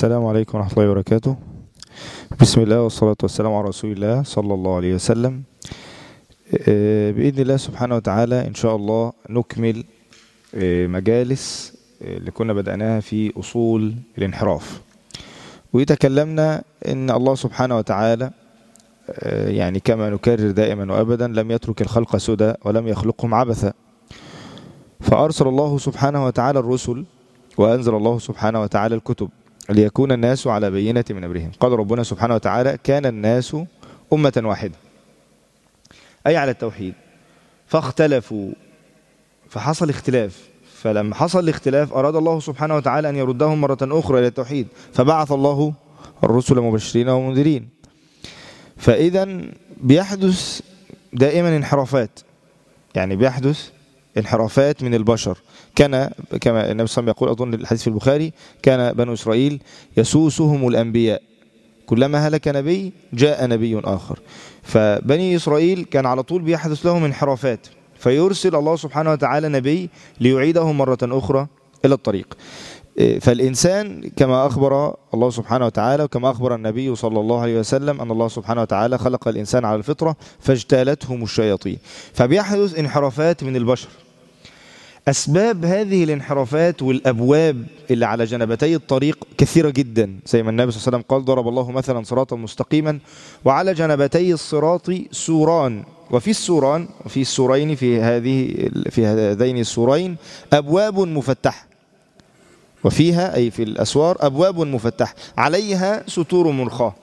السلام عليكم ورحمة الله وبركاته بسم الله والصلاة والسلام على رسول الله صلى الله عليه وسلم آه، بإذن الله سبحانه وتعالى إن شاء الله نكمل آه، مجالس آه، اللي كنا بدأناها في أصول الانحراف وتكلمنا إن الله سبحانه وتعالى آه، يعني كما نكرر دائما وأبدا لم يترك الخلق سدى ولم يخلقهم عبثا فأرسل الله سبحانه وتعالى الرسل وأنزل الله سبحانه وتعالى الكتب ليكون الناس على بينة من أمرهم قال ربنا سبحانه وتعالى كان الناس أمة واحدة أي على التوحيد فاختلفوا فحصل اختلاف فلما حصل الاختلاف أراد الله سبحانه وتعالى أن يردهم مرة أخرى إلى التوحيد فبعث الله الرسل مبشرين ومنذرين فإذا بيحدث دائما انحرافات يعني بيحدث انحرافات من البشر كان كما النبي صلى الله عليه وسلم يقول أظن الحديث في البخاري كان بنو إسرائيل يسوسهم الأنبياء كلما هلك نبي جاء نبي آخر فبني إسرائيل كان على طول بيحدث لهم انحرافات فيرسل الله سبحانه وتعالى نبي ليعيدهم مرة أخرى إلى الطريق فالإنسان كما أخبر الله سبحانه وتعالى وكما أخبر النبي صلى الله عليه وسلم أن الله سبحانه وتعالى خلق الإنسان على الفطرة فاجتالتهم الشياطين فبيحدث انحرافات من البشر أسباب هذه الانحرافات والأبواب اللي على جنبتي الطريق كثيرة جدا زي ما النبي صلى الله عليه وسلم قال ضرب الله مثلا صراطا مستقيما وعلى جنبتي الصراط سوران وفي السوران وفي السورين في هذه في هذين السورين أبواب مفتحة وفيها أي في الأسوار أبواب مفتحة عليها ستور مرخاة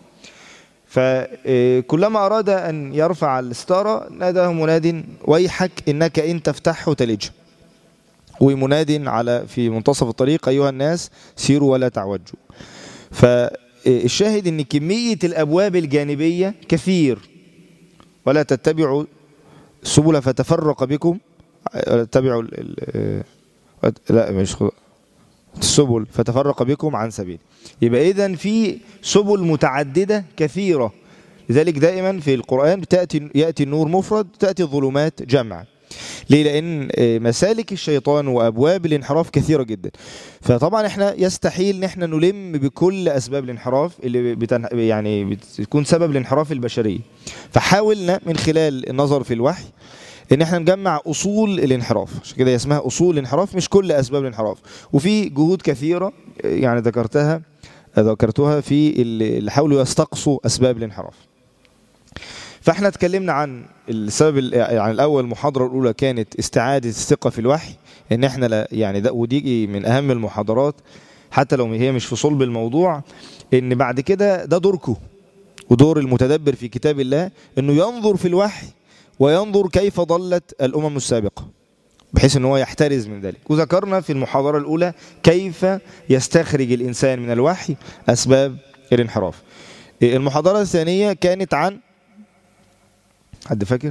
فكلما أراد أن يرفع الستارة ناداه مناد ويحك إنك إن تفتحه تلجه ومناد على في منتصف الطريق أيها الناس سيروا ولا تعوجوا فالشاهد أن كمية الأبواب الجانبية كثير ولا تتبعوا السبل فتفرق بكم تتبعوا لا مش السبل فتفرق بكم عن سبيل يبقى إذن في سبل متعددة كثيرة لذلك دائما في القرآن تأتي يأتي النور مفرد تأتي الظلمات جمع ليه لأن مسالك الشيطان وأبواب الانحراف كثيرة جدا فطبعا احنا يستحيل ان احنا نلم بكل أسباب الانحراف اللي بتن... يعني بتكون سبب الانحراف البشري فحاولنا من خلال النظر في الوحي ان احنا نجمع اصول الانحراف عشان كده اسمها اصول الانحراف مش كل اسباب الانحراف وفي جهود كثيرة يعني ذكرتها ذكرتها في اللي حاولوا يستقصوا اسباب الانحراف فاحنا اتكلمنا عن السبب يعني الاول المحاضره الاولى كانت استعاده الثقه في الوحي ان احنا لا يعني ده ودي من اهم المحاضرات حتى لو هي مش في صلب الموضوع ان بعد كده ده دوركم ودور المتدبر في كتاب الله انه ينظر في الوحي وينظر كيف ضلت الامم السابقه بحيث ان هو يحترز من ذلك وذكرنا في المحاضره الاولى كيف يستخرج الانسان من الوحي اسباب الانحراف المحاضره الثانيه كانت عن حد فاكر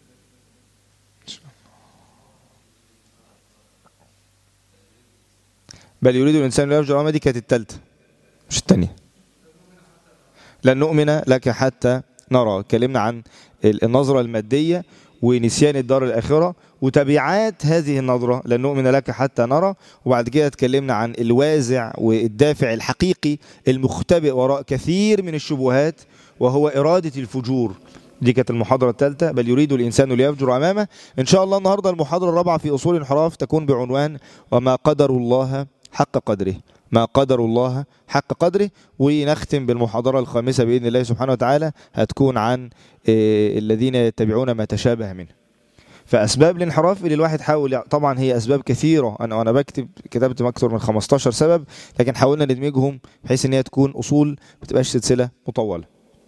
بل يريد الإنسان لا يرجع دي كانت التالتة مش التانية لن نؤمن لك حتى نرى اتكلمنا عن النظرة المادية ونسيان الدار الآخرة وتبعات هذه النظرة لن نؤمن لك حتى نرى وبعد كده اتكلمنا عن الوازع والدافع الحقيقي المختبئ وراء كثير من الشبهات وهو إرادة الفجور دي كانت المحاضرة الثالثة بل يريد الإنسان ليفجر أمامه إن شاء الله النهاردة المحاضرة الرابعة في أصول الانحراف تكون بعنوان وما قدر الله حق قدره ما قدر الله حق قدره ونختم بالمحاضرة الخامسة بإذن الله سبحانه وتعالى هتكون عن الذين يتبعون ما تشابه منه فأسباب الانحراف اللي الواحد حاول طبعا هي أسباب كثيرة أنا وأنا بكتب كتبت أكثر من 15 سبب لكن حاولنا ندمجهم بحيث أن هي تكون أصول ما تبقاش سلسلة مطولة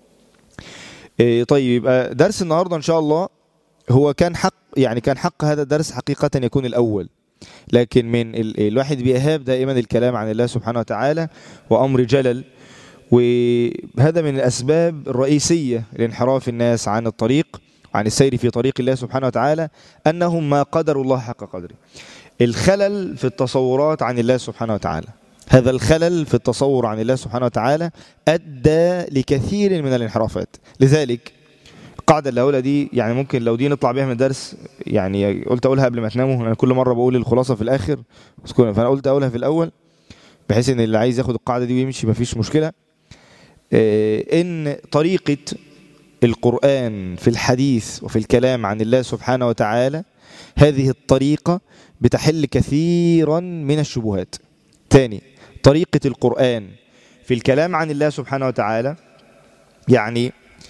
طيب يبقى درس النهاردة إن شاء الله هو كان حق يعني كان حق هذا الدرس حقيقة يكون الأول لكن من الواحد بيهاب دائما الكلام عن الله سبحانه وتعالى وأمر جلل وهذا من الأسباب الرئيسية لانحراف الناس عن الطريق عن السير في طريق الله سبحانه وتعالى أنهم ما قدروا الله حق قدره الخلل في التصورات عن الله سبحانه وتعالى هذا الخلل في التصور عن الله سبحانه وتعالى أدى لكثير من الانحرافات لذلك القاعدة اللي هقولها دي يعني ممكن لو دي نطلع بيها من الدرس يعني قلت أقولها قبل ما تناموا أنا كل مرة بقول الخلاصة في الآخر فأنا قلت أقولها في الأول بحيث ان اللي عايز ياخد القاعدة دي ويمشي مفيش مشكلة آه، ان طريقة القرآن في الحديث وفي الكلام عن الله سبحانه وتعالى هذه الطريقة بتحل كثيرا من الشبهات تاني طريقة القرآن في الكلام عن الله سبحانه وتعالى يعني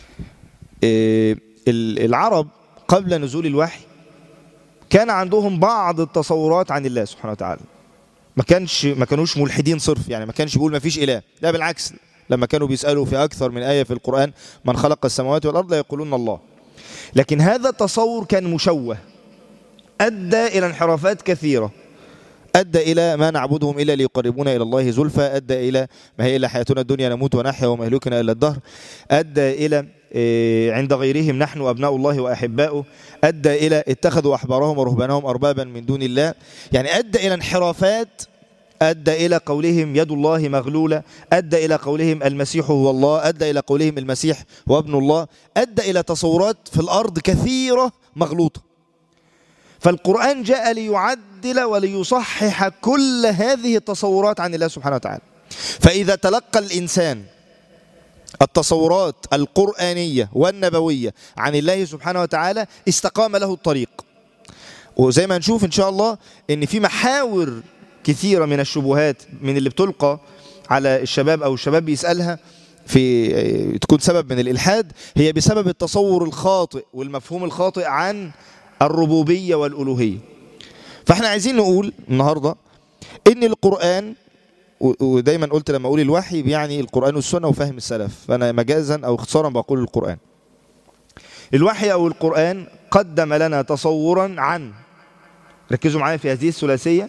آه، ال- العرب قبل نزول الوحي كان عندهم بعض التصورات عن الله سبحانه وتعالى ما كانش ما كانوش ملحدين صرف يعني ما كانش بيقول ما فيش اله لا بالعكس لما كانوا بيسالوا في اكثر من ايه في القران من خلق السماوات والارض لا يقولون الله لكن هذا التصور كان مشوه ادى الى انحرافات كثيره ادى الى ما نعبدهم الا ليقربونا الى الله زلفى ادى الى ما هي الا حياتنا الدنيا نموت ونحيا وما يهلكنا الا الدهر ادى الى إيه، عند غيرهم نحن ابناء الله واحباؤه ادى الى اتخذوا احبارهم ورهبانهم اربابا من دون الله يعني ادى الى انحرافات ادى الى قولهم يد الله مغلوله ادى الى قولهم المسيح هو الله ادى الى قولهم المسيح هو ابن الله ادى الى تصورات في الارض كثيره مغلوطه فالقرآن جاء ليعدل وليصحح كل هذه التصورات عن الله سبحانه وتعالى فإذا تلقى الإنسان التصورات القرآنية والنبوية عن الله سبحانه وتعالى استقام له الطريق وزي ما نشوف إن شاء الله إن في محاور كثيرة من الشبهات من اللي بتلقى على الشباب أو الشباب بيسألها في تكون سبب من الإلحاد هي بسبب التصور الخاطئ والمفهوم الخاطئ عن الربوبية والألوهية فاحنا عايزين نقول النهاردة ان القرآن و- ودايما قلت لما اقول الوحي بيعني القرآن والسنة وفهم السلف فانا مجازا او اختصارا بقول القرآن الوحي او القرآن قدم لنا تصورا عن ركزوا معايا في هذه الثلاثية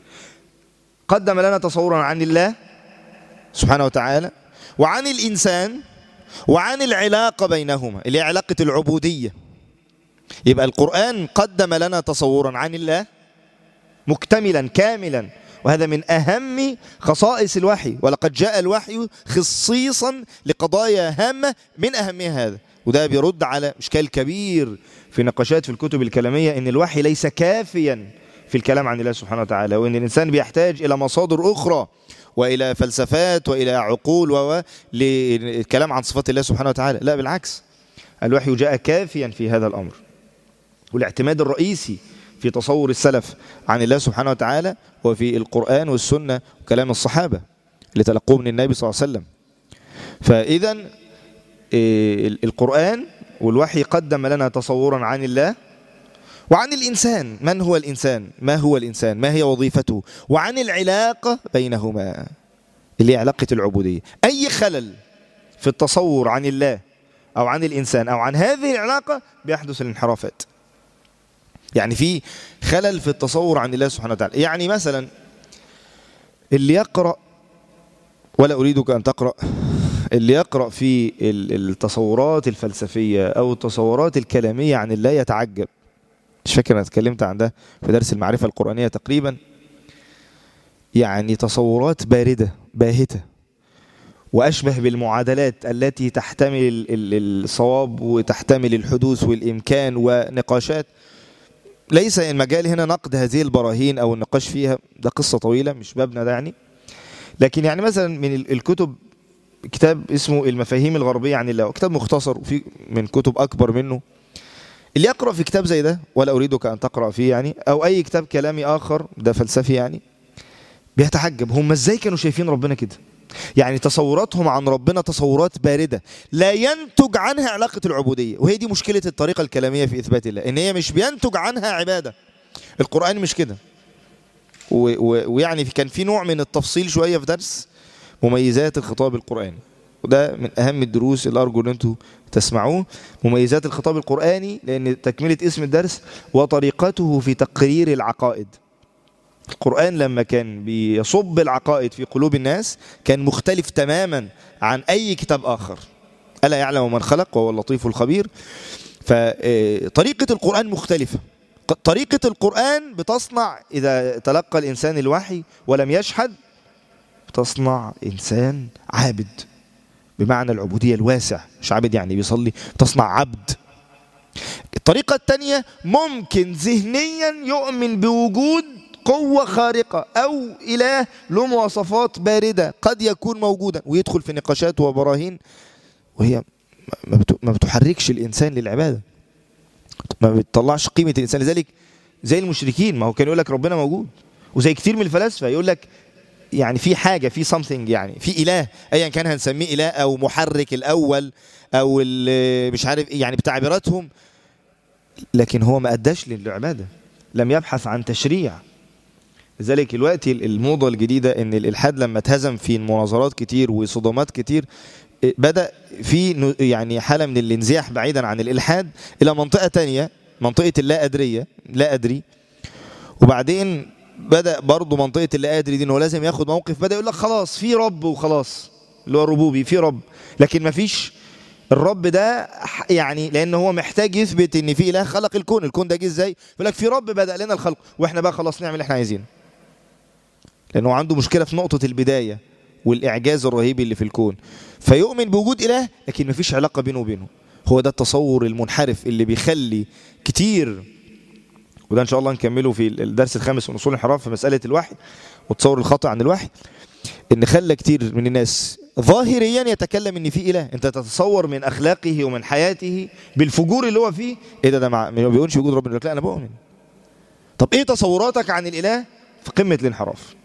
قدم لنا تصورا عن الله سبحانه وتعالى وعن الإنسان وعن العلاقة بينهما اللي هي علاقة العبودية يبقى القرآن قدم لنا تصورا عن الله مكتملا كاملا وهذا من أهم خصائص الوحي ولقد جاء الوحي خصيصا لقضايا هامة من أهمها هذا وده بيرد على إشكال كبير في نقاشات في الكتب الكلامية إن الوحي ليس كافيا في الكلام عن الله سبحانه وتعالى وإن الإنسان بيحتاج إلى مصادر أخرى وإلى فلسفات وإلى عقول و للكلام عن صفات الله سبحانه وتعالى لا بالعكس الوحي جاء كافيا في هذا الأمر والاعتماد الرئيسي في تصور السلف عن الله سبحانه وتعالى وفي القرآن والسنة وكلام الصحابة اللي تلقوه من النبي صلى الله عليه وسلم فإذا إيه، القرآن والوحي قدم لنا تصورا عن الله وعن الإنسان من هو الإنسان ما هو الإنسان ما هي وظيفته وعن العلاقة بينهما اللي هي علاقة العبودية أي خلل في التصور عن الله أو عن الإنسان أو عن هذه العلاقة بيحدث الانحرافات يعني في خلل في التصور عن الله سبحانه وتعالى يعني مثلا اللي يقرأ ولا أريدك أن تقرأ اللي يقرأ في ال- التصورات الفلسفية أو التصورات الكلامية عن الله يتعجب مش فاكر أنا اتكلمت عن ده في درس المعرفة القرآنية تقريبا يعني تصورات باردة باهتة وأشبه بالمعادلات التي تحتمل ال- ال- الصواب وتحتمل الحدوث والإمكان ونقاشات ليس المجال هنا نقد هذه البراهين أو النقاش فيها ده قصة طويلة مش بابنا ده يعني لكن يعني مثلا من ال- الكتب كتاب اسمه المفاهيم الغربية عن الله كتاب مختصر وفي من كتب أكبر منه اللي يقرأ في كتاب زي ده ولا أريدك أن تقرأ فيه يعني أو أي كتاب كلامي آخر ده فلسفي يعني بيتعجب هم ازاي كانوا شايفين ربنا كده يعني تصوراتهم عن ربنا تصورات باردة لا ينتج عنها علاقة العبودية وهي دي مشكلة الطريقة الكلامية في إثبات الله إن هي مش بينتج عنها عبادة القرآن مش كده و- و- ويعني في- كان في نوع من التفصيل شوية في درس مميزات الخطاب القرآني وده من أهم الدروس اللي أرجو أن أنتم تسمعوه مميزات الخطاب القرآني لأن تكملة اسم الدرس وطريقته في تقرير العقائد القرآن لما كان بيصب العقائد في قلوب الناس كان مختلف تماما عن أي كتاب آخر ألا يعلم من خلق وهو اللطيف الخبير فطريقة القرآن مختلفة ق- طريقة القرآن بتصنع إذا تلقى الإنسان الوحي ولم يشحد تصنع إنسان عابد بمعنى العبودية الواسع مش عابد يعني بيصلي تصنع عبد الطريقة الثانية ممكن ذهنيا يؤمن بوجود قوة خارقة أو إله له مواصفات باردة قد يكون موجودا ويدخل في نقاشات وبراهين وهي ما بت- ما بتحركش الإنسان للعبادة ما بتطلعش قيمة الإنسان لذلك زي المشركين ما هو كان يقول لك ربنا موجود وزي كتير من الفلاسفة يقول لك يعني في حاجة في something يعني في إله أيا كان هنسميه إله أو محرك الأول أو ال- مش عارف إيه، يعني بتعبيراتهم لكن هو ما أداش للعبادة لم يبحث عن تشريع لذلك دلوقتي الموضة الجديدة ان الالحاد لما اتهزم في مناظرات كتير وصدامات كتير إيه، بدأ في نو- يعني حالة من الانزياح بعيدا عن الالحاد الى منطقة تانية منطقة اللا أدرية لا أدري وبعدين بدأ برضه منطقة اللا أدري دي انه لازم ياخد موقف بدأ يقول لك خلاص في رب وخلاص اللي هو ربوبي في رب لكن ما فيش الرب ده ح- يعني لان هو محتاج يثبت ان في اله خلق الكون الكون ده جه ازاي يقول لك في رب بدا لنا الخلق واحنا بقى خلاص نعمل اللي احنا عايزينه لانه عنده مشكله في نقطه البدايه والاعجاز الرهيب اللي في الكون فيؤمن بوجود اله لكن مفيش علاقه بينه وبينه هو ده التصور المنحرف اللي بيخلي كتير وده ان شاء الله نكمله في الدرس الخامس من اصول الانحراف في مساله الوحي والتصور الخاطئ عن الوحي ان خلى كتير من الناس ظاهريا يتكلم ان في اله انت تتصور من اخلاقه ومن حياته بالفجور اللي هو فيه ايه ده ده مع... ما بيقولش وجود ربنا يقول لك لا انا بؤمن طب ايه تصوراتك عن الاله في قمه الانحراف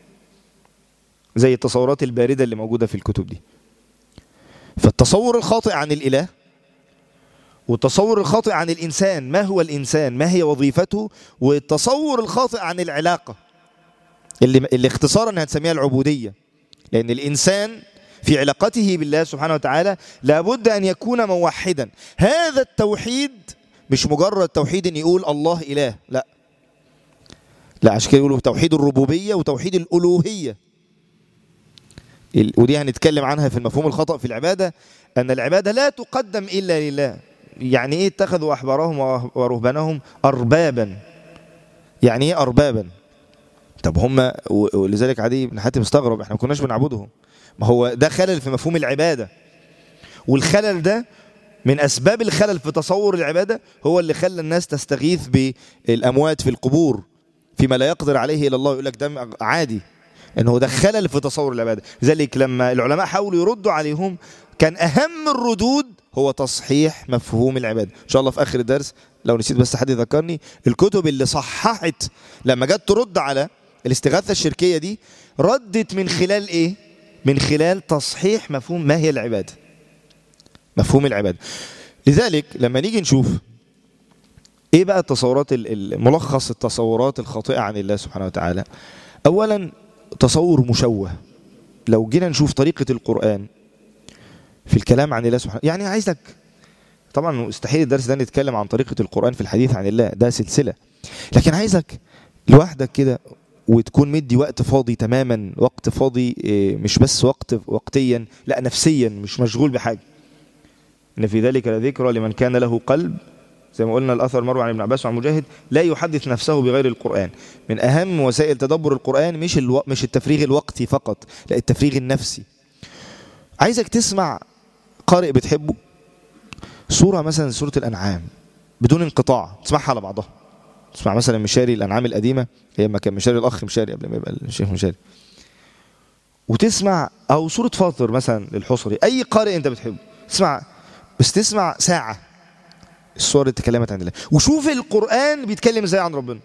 زي التصورات البارده اللي موجوده في الكتب دي فالتصور الخاطئ عن الاله والتصور الخاطئ عن الانسان ما هو الانسان ما هي وظيفته والتصور الخاطئ عن العلاقه اللي اللي اختصارا هنسميها العبوديه لأن الإنسان في علاقته بالله سبحانه وتعالى لابد أن يكون موحدا هذا التوحيد مش مجرد توحيد أن يقول الله إله لا لا عشان كده يقولوا توحيد الربوبية وتوحيد الألوهية ال- ودي هنتكلم عنها في المفهوم الخطأ في العبادة أن العبادة لا تقدم إلا لله يعني إيه اتخذوا أحبارهم ورهبانهم أربابا يعني إيه أربابا طب هم و- ولذلك عدي بن حاتم استغرب احنا ما كناش بنعبدهم ما هو ده خلل في مفهوم العباده والخلل ده من اسباب الخلل في تصور العباده هو اللي خلى الناس تستغيث بالاموات في القبور فيما لا يقدر عليه الا الله يقول لك ده عادي انه ده خلل في تصور العباده لذلك لما العلماء حاولوا يردوا عليهم كان اهم الردود هو تصحيح مفهوم العباده ان شاء الله في اخر الدرس لو نسيت بس حد يذكرني الكتب اللي صححت لما جت ترد على الاستغاثه الشركيه دي ردت من خلال ايه من خلال تصحيح مفهوم ما هي العباده مفهوم العباده لذلك لما نيجي نشوف ايه بقى التصورات ال- ال- ملخص التصورات الخاطئه عن الله سبحانه وتعالى اولا تصور مشوه لو جينا نشوف طريقه القران في الكلام عن الله سبحانه يعني عايزك طبعا مستحيل الدرس ده نتكلم عن طريقه القران في الحديث عن الله ده سلسله لكن عايزك لوحدك كده وتكون مدي وقت فاضي تماما وقت فاضي إيه، مش بس وقت وقتيا لا نفسيا مش مشغول بحاجه ان في ذلك لذكرى لمن كان له قلب زي ما قلنا الاثر مروي عن ابن عباس وعن مجاهد لا يحدث نفسه بغير القران من اهم وسائل تدبر القران مش الو... مش التفريغ الوقتي فقط لا التفريغ النفسي عايزك تسمع قارئ بتحبه سوره مثلا سوره الانعام بدون انقطاع تسمعها على بعضها تسمع مثلا مشاري الانعام القديمه هي ما كان مشاري الاخ مشاري قبل ما يبقى الشيخ مشاري وتسمع او سوره فاطر مثلا للحصري اي قارئ انت بتحبه تسمع بس تسمع ساعه الصور اللي اتكلمت عن الله وشوف القران بيتكلم ازاي عن ربنا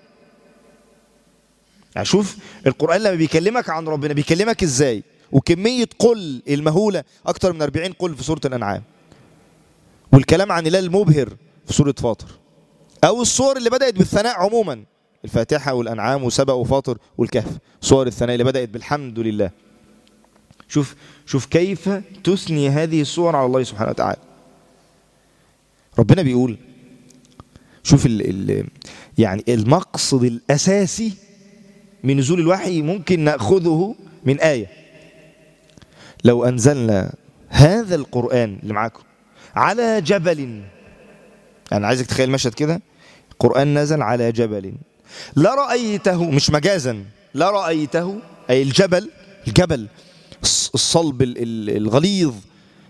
يعني شوف القران لما بيكلمك عن ربنا بيكلمك ازاي وكميه قل المهوله اكتر من 40 قل في سوره الانعام والكلام عن الله المبهر في سوره فاطر او الصور اللي بدات بالثناء عموما الفاتحه والانعام وسبأ وفاطر والكهف صور الثناء اللي بدات بالحمد لله شوف شوف كيف تثني هذه الصور على الله سبحانه وتعالى ربنا بيقول شوف ال ال يعني المقصد الاساسي من نزول الوحي ممكن ناخذه من ايه لو انزلنا هذا القران اللي معاكم على جبل انا عايزك تخيل مشهد كده القران نزل على جبل لرأيته مش مجازا لرأيته أي الجبل الجبل الص- الصلب ال- ال- الغليظ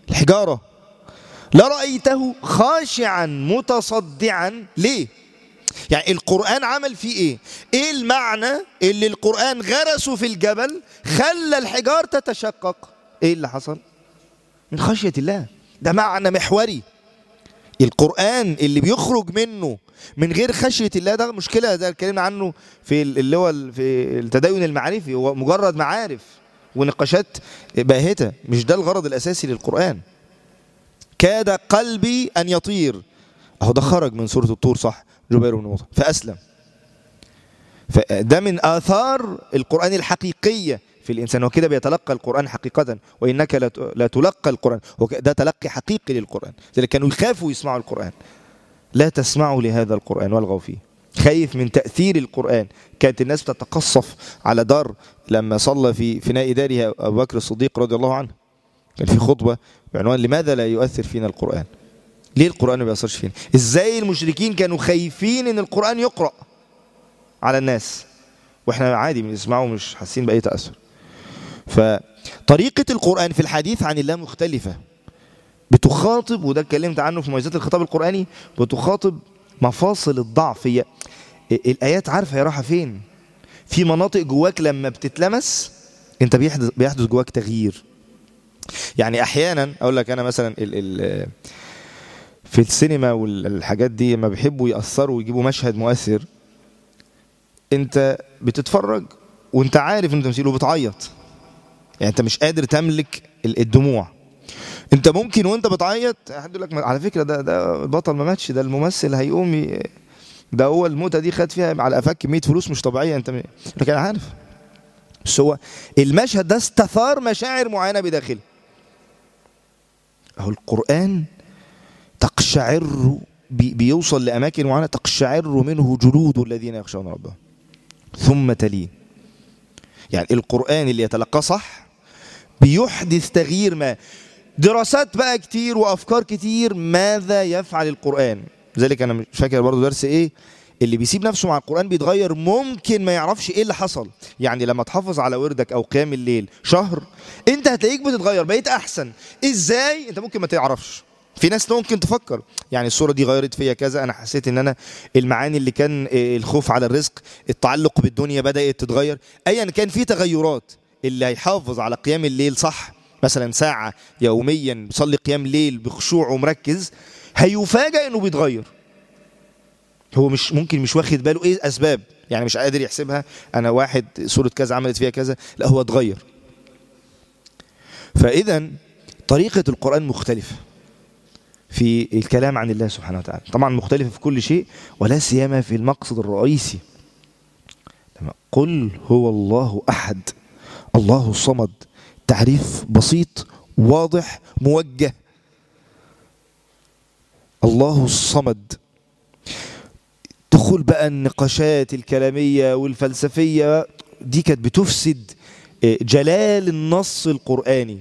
الحجارة لرأيته خاشعا متصدعا ليه؟ يعني القرآن عمل فيه ايه ايه المعنى اللي القرآن غرسه في الجبل خلى الحجار تتشقق ايه اللي حصل من خشية الله ده معنى محوري القرآن اللي بيخرج منه من غير خشية الله ده مشكلة ده اتكلمنا عنه في اللي هو في التدين المعرفي هو مجرد معارف ونقاشات باهتة مش ده الغرض الأساسي للقرآن كاد قلبي أن يطير أهو ده خرج من سورة الطور صح جبير بن مطعم فأسلم فده من آثار القرآن الحقيقية في الإنسان وكده بيتلقى القرآن حقيقة وإنك لا تلقى القرآن ده تلقي حقيقي للقرآن لذلك كانوا يخافوا يسمعوا القرآن لا تسمعوا لهذا القرآن والغوا فيه خايف من تأثير القرآن كانت الناس بتتقصف على دار لما صلى في فناء دارها أبو بكر الصديق رضي الله عنه كان في خطبة بعنوان لماذا لا يؤثر فينا القرآن ليه القرآن ما بيأثرش فينا ازاي المشركين كانوا خايفين ان القرآن يقرأ على الناس واحنا عادي بنسمعه مش حاسين بأي تأثر فطريقة القرآن في الحديث عن الله مختلفة بتخاطب وده اتكلمت عنه في مميزات الخطاب القرآني بتخاطب مفاصل الضعف هي الآيات عارفة هي رايحة فين في مناطق جواك لما بتتلمس انت بيحدث, بيحدث جواك تغيير يعني احيانا اقول لك انا مثلا ال ال في السينما والحاجات دي لما بيحبوا يأثروا ويجيبوا مشهد مؤثر انت بتتفرج وانت عارف ان تمثيله بتعيط يعني انت مش قادر تملك الدموع انت ممكن وانت بتعيط حد يقول لك على فكره ده ده البطل ما ماتش ده الممثل هيقوم ي... ده هو الموتة دي خد فيها على قفاك كميه فلوس مش طبيعيه انت لكن انا عارف بس هو المشهد ده استثار مشاعر معينه بداخله اهو القران تقشعر بي بيوصل لاماكن معينه تقشعر منه جلود الذين يخشون ربهم ثم تلين يعني القران اللي يتلقاه صح بيحدث تغيير ما دراسات بقى كتير وافكار كتير ماذا يفعل القران لذلك انا مش فاكر برضو درس ايه اللي بيسيب نفسه مع القران بيتغير ممكن ما يعرفش ايه اللي حصل يعني لما تحافظ على وردك او قيام الليل شهر انت هتلاقيك بتتغير بقيت احسن ازاي انت ممكن ما تعرفش في ناس ممكن تفكر يعني الصورة دي غيرت فيا كذا أنا حسيت إن أنا المعاني اللي كان الخوف على الرزق التعلق بالدنيا بدأت تتغير أيا كان في تغيرات اللي هيحافظ على قيام الليل صح مثلا ساعة يوميا بيصلي قيام ليل بخشوع ومركز هيفاجئ إنه بيتغير هو مش ممكن مش واخد باله إيه أسباب يعني مش قادر يحسبها أنا واحد صورة كذا عملت فيها كذا لا هو اتغير فإذا طريقة القرآن مختلفة في الكلام عن الله سبحانه وتعالى طبعا مختلفة في كل شيء ولا سيما في المقصد الرئيسي قل هو الله أحد الله الصمد تعريف بسيط واضح موجه الله الصمد دخول بقى النقاشات الكلامية والفلسفية دي كانت بتفسد جلال النص القرآني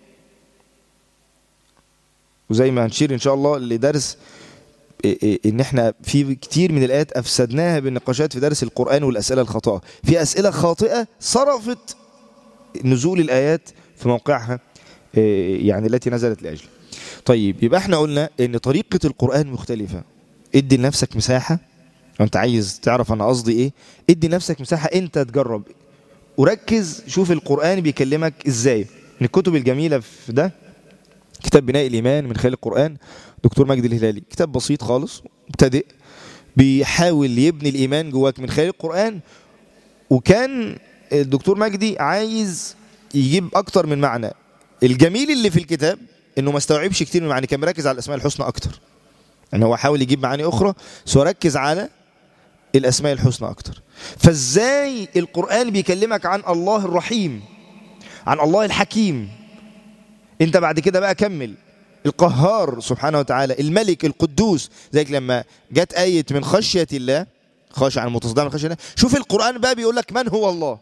وزي ما هنشير ان شاء الله لدرس ان احنا في كتير من الايات افسدناها بالنقاشات في درس القران والاسئله الخاطئه في اسئله خاطئه صرفت نزول الايات في موقعها يعني التي نزلت لاجله طيب يبقى احنا قلنا ان طريقه القران مختلفه ادي لنفسك مساحه لو انت عايز تعرف انا قصدي ايه ادي لنفسك مساحه انت تجرب وركز شوف القران بيكلمك ازاي من الكتب الجميله في ده كتاب بناء الإيمان من خلال القرآن دكتور مجدي الهلالي كتاب بسيط خالص مبتدئ بيحاول يبني الإيمان جواك من خلال القرآن وكان الدكتور مجدي عايز يجيب أكتر من معنى الجميل اللي في الكتاب انه ما استوعبش كتير من المعاني كان مركز على الاسماء الحسنى اكتر يعني هو حاول يجيب معاني اخرى بس هو ركز على الاسماء الحسنى اكتر فازاي القران بيكلمك عن الله الرحيم عن الله الحكيم انت بعد كده بقى كمل القهار سبحانه وتعالى الملك القدوس زيك لما جت آية من خشية الله خاشع عن المتصدع من خشية الله شوف القرآن بقى بيقول لك من هو الله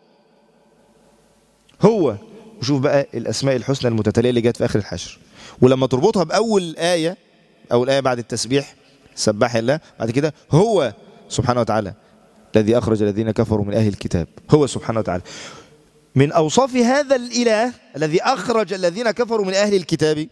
هو وشوف بقى الأسماء الحسنى المتتالية اللي جت في آخر الحشر ولما تربطها بأول آية أول آية بعد التسبيح سبح الله بعد كده هو سبحانه وتعالى الذي أخرج الذين كفروا من أهل الكتاب هو سبحانه وتعالى من أوصاف هذا الإله الذي أخرج الذين كفروا من أهل الكتاب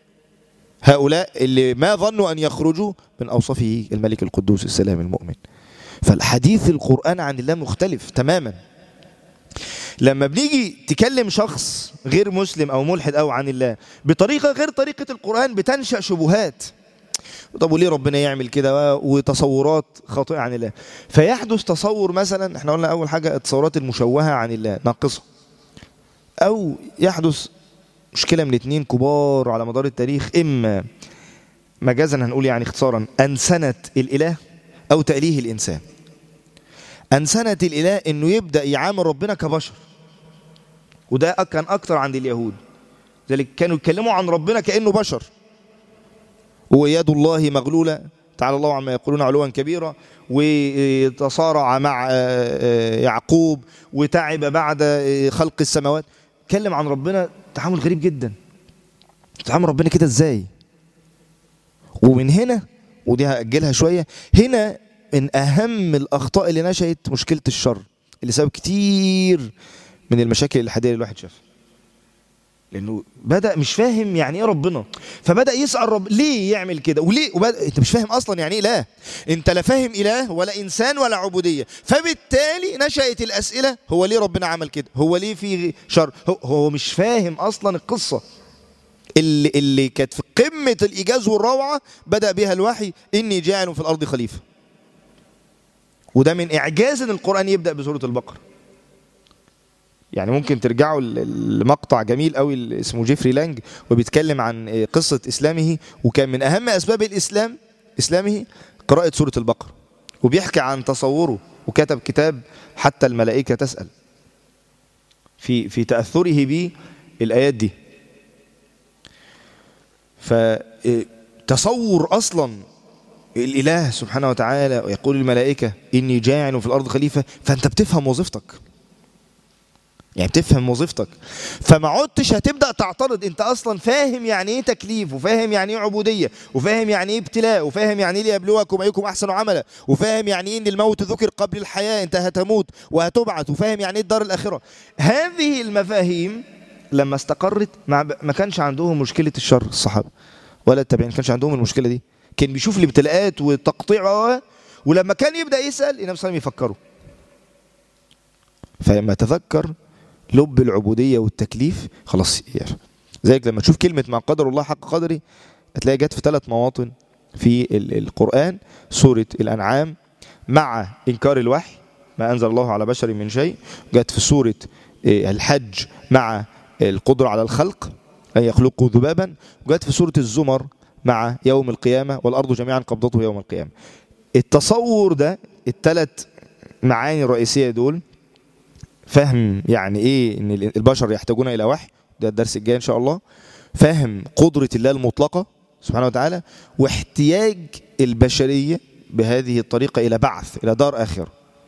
هؤلاء اللي ما ظنوا أن يخرجوا من أوصافه الملك القدوس السلام المؤمن فالحديث القرآن عن الله مختلف تماما لما بنيجي تكلم شخص غير مسلم أو ملحد أو عن الله بطريقة غير طريقة القرآن بتنشأ شبهات طب وليه ربنا يعمل كده وتصورات خاطئة عن الله فيحدث تصور مثلا احنا قلنا أول حاجة التصورات المشوهة عن الله ناقصة أو يحدث مشكلة من اتنين كبار على مدار التاريخ إما مجازا هنقول يعني اختصارا أنسنة الإله أو تأليه الإنسان أنسنة الإله إنه يبدأ يعامل ربنا كبشر وده كان أكتر عند اليهود ذلك كانوا يتكلموا عن ربنا كأنه بشر ويد الله مغلولة تعالى الله عما يقولون علوا كبيرا وتصارع مع يعقوب وتعب بعد خلق السماوات تكلم عن ربنا تعامل غريب جدا تعامل ربنا كده ازاي ومن هنا ودي هأجلها شوية هنا من أهم الأخطاء اللي نشأت مشكلة الشر اللي سبب كتير من المشاكل الحادية اللي الواحد شافها لأنه بدأ مش فاهم يعني إيه ربنا فبدأ يسأل رب ليه يعمل كده وليه وبدأ أنت مش فاهم أصلا يعني إيه إله أنت لا فاهم إله ولا إنسان ولا عبودية فبالتالي نشأت الأسئلة هو ليه ربنا عمل كده هو ليه في شر هو, هو مش فاهم أصلا القصة اللي, اللي كانت في قمة الإيجاز والروعة بدأ بها الوحي إني جاعل في الأرض خليفة وده من إعجاز إن القرآن يبدأ بسورة البقرة يعني ممكن ترجعوا لمقطع جميل قوي اسمه جيفري لانج وبيتكلم عن قصة إسلامه وكان من أهم أسباب الإسلام إسلامه قراءة سورة البقرة وبيحكي عن تصوره وكتب كتاب حتى الملائكة تسأل في في تأثره بالآيات دي فتصور أصلا الإله سبحانه وتعالى ويقول الملائكة إني جاعل في الأرض خليفة فأنت بتفهم وظيفتك يعني بتفهم وظيفتك فما عدتش هتبدأ تعترض انت اصلا فاهم يعني ايه تكليف وفاهم يعني ايه عبودية وفاهم يعني ايه ابتلاء وفاهم يعني ايه ليبلوكم ايكم احسن عملا وفاهم يعني ايه ان الموت ذكر قبل الحياة انت هتموت وهتبعث وفاهم يعني ايه الدار الاخرة هذه المفاهيم لما استقرت ما كانش عندهم مشكلة الشر الصحابة ولا التابعين ما كانش عندهم المشكلة دي كان بيشوف الابتلاءات والتقطيع ولما كان يبدأ يسأل النبي صلى الله عليه وسلم يفكروا فلما تذكر لب العبودية والتكليف خلاص يعرف زيك لما تشوف كلمة ما قدر الله حق قدري هتلاقي جت في ثلاث مواطن في القرآن سورة الأنعام مع إنكار الوحي ما أنزل الله على بشر من شيء جت في سورة الحج مع القدرة على الخلق أن يخلقوا ذبابا وجت في سورة الزمر مع يوم القيامة والأرض جميعا قبضته يوم القيامة التصور ده الثلاث معاني الرئيسية دول فهم يعني ايه ان البشر يحتاجون الى وحي ده الدرس الجاي ان شاء الله فهم قدرة الله المطلقة سبحانه وتعالى واحتياج البشرية بهذه الطريقة الى بعث الى دار اخرة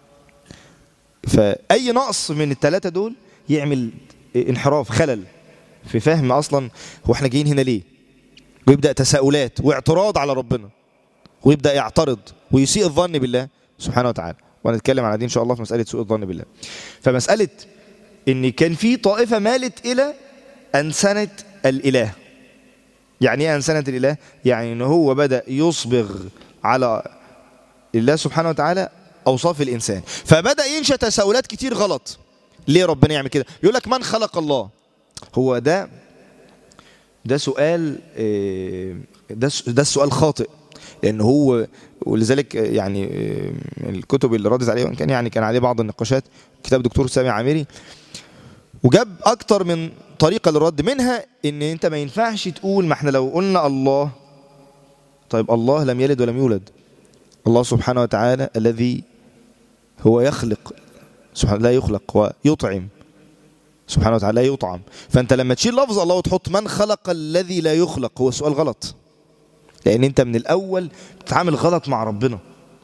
فاي نقص من الثلاثة دول يعمل انحراف خلل في فهم اصلا هو احنا جايين هنا ليه ويبدأ تساؤلات واعتراض على ربنا ويبدأ يعترض ويسيء الظن بالله سبحانه وتعالى وهنتكلم على دي ان شاء الله في مساله سوء الظن بالله فمساله ان كان في طائفه مالت الى انسنه الاله يعني ايه انسنه الاله يعني ان هو بدا يصبغ على الله سبحانه وتعالى اوصاف الانسان فبدا ينشا تساؤلات كتير غلط ليه ربنا يعمل كده يقول لك من خلق الله هو ده ده سؤال ده ده السؤال خاطئ لان هو ولذلك يعني الكتب اللي ردت عليه وان كان يعني كان عليه بعض النقاشات كتاب دكتور سامي عامري وجاب اكتر من طريقه للرد منها ان انت ما ينفعش تقول ما احنا لو قلنا الله طيب الله لم يلد ولم يولد الله سبحانه وتعالى الذي هو يخلق سبحانه لا يخلق ويطعم سبحانه وتعالى لا يطعم فانت لما تشيل لفظ الله وتحط من خلق الذي لا يخلق هو سؤال غلط لان انت من الاول بتتعامل غلط مع ربنا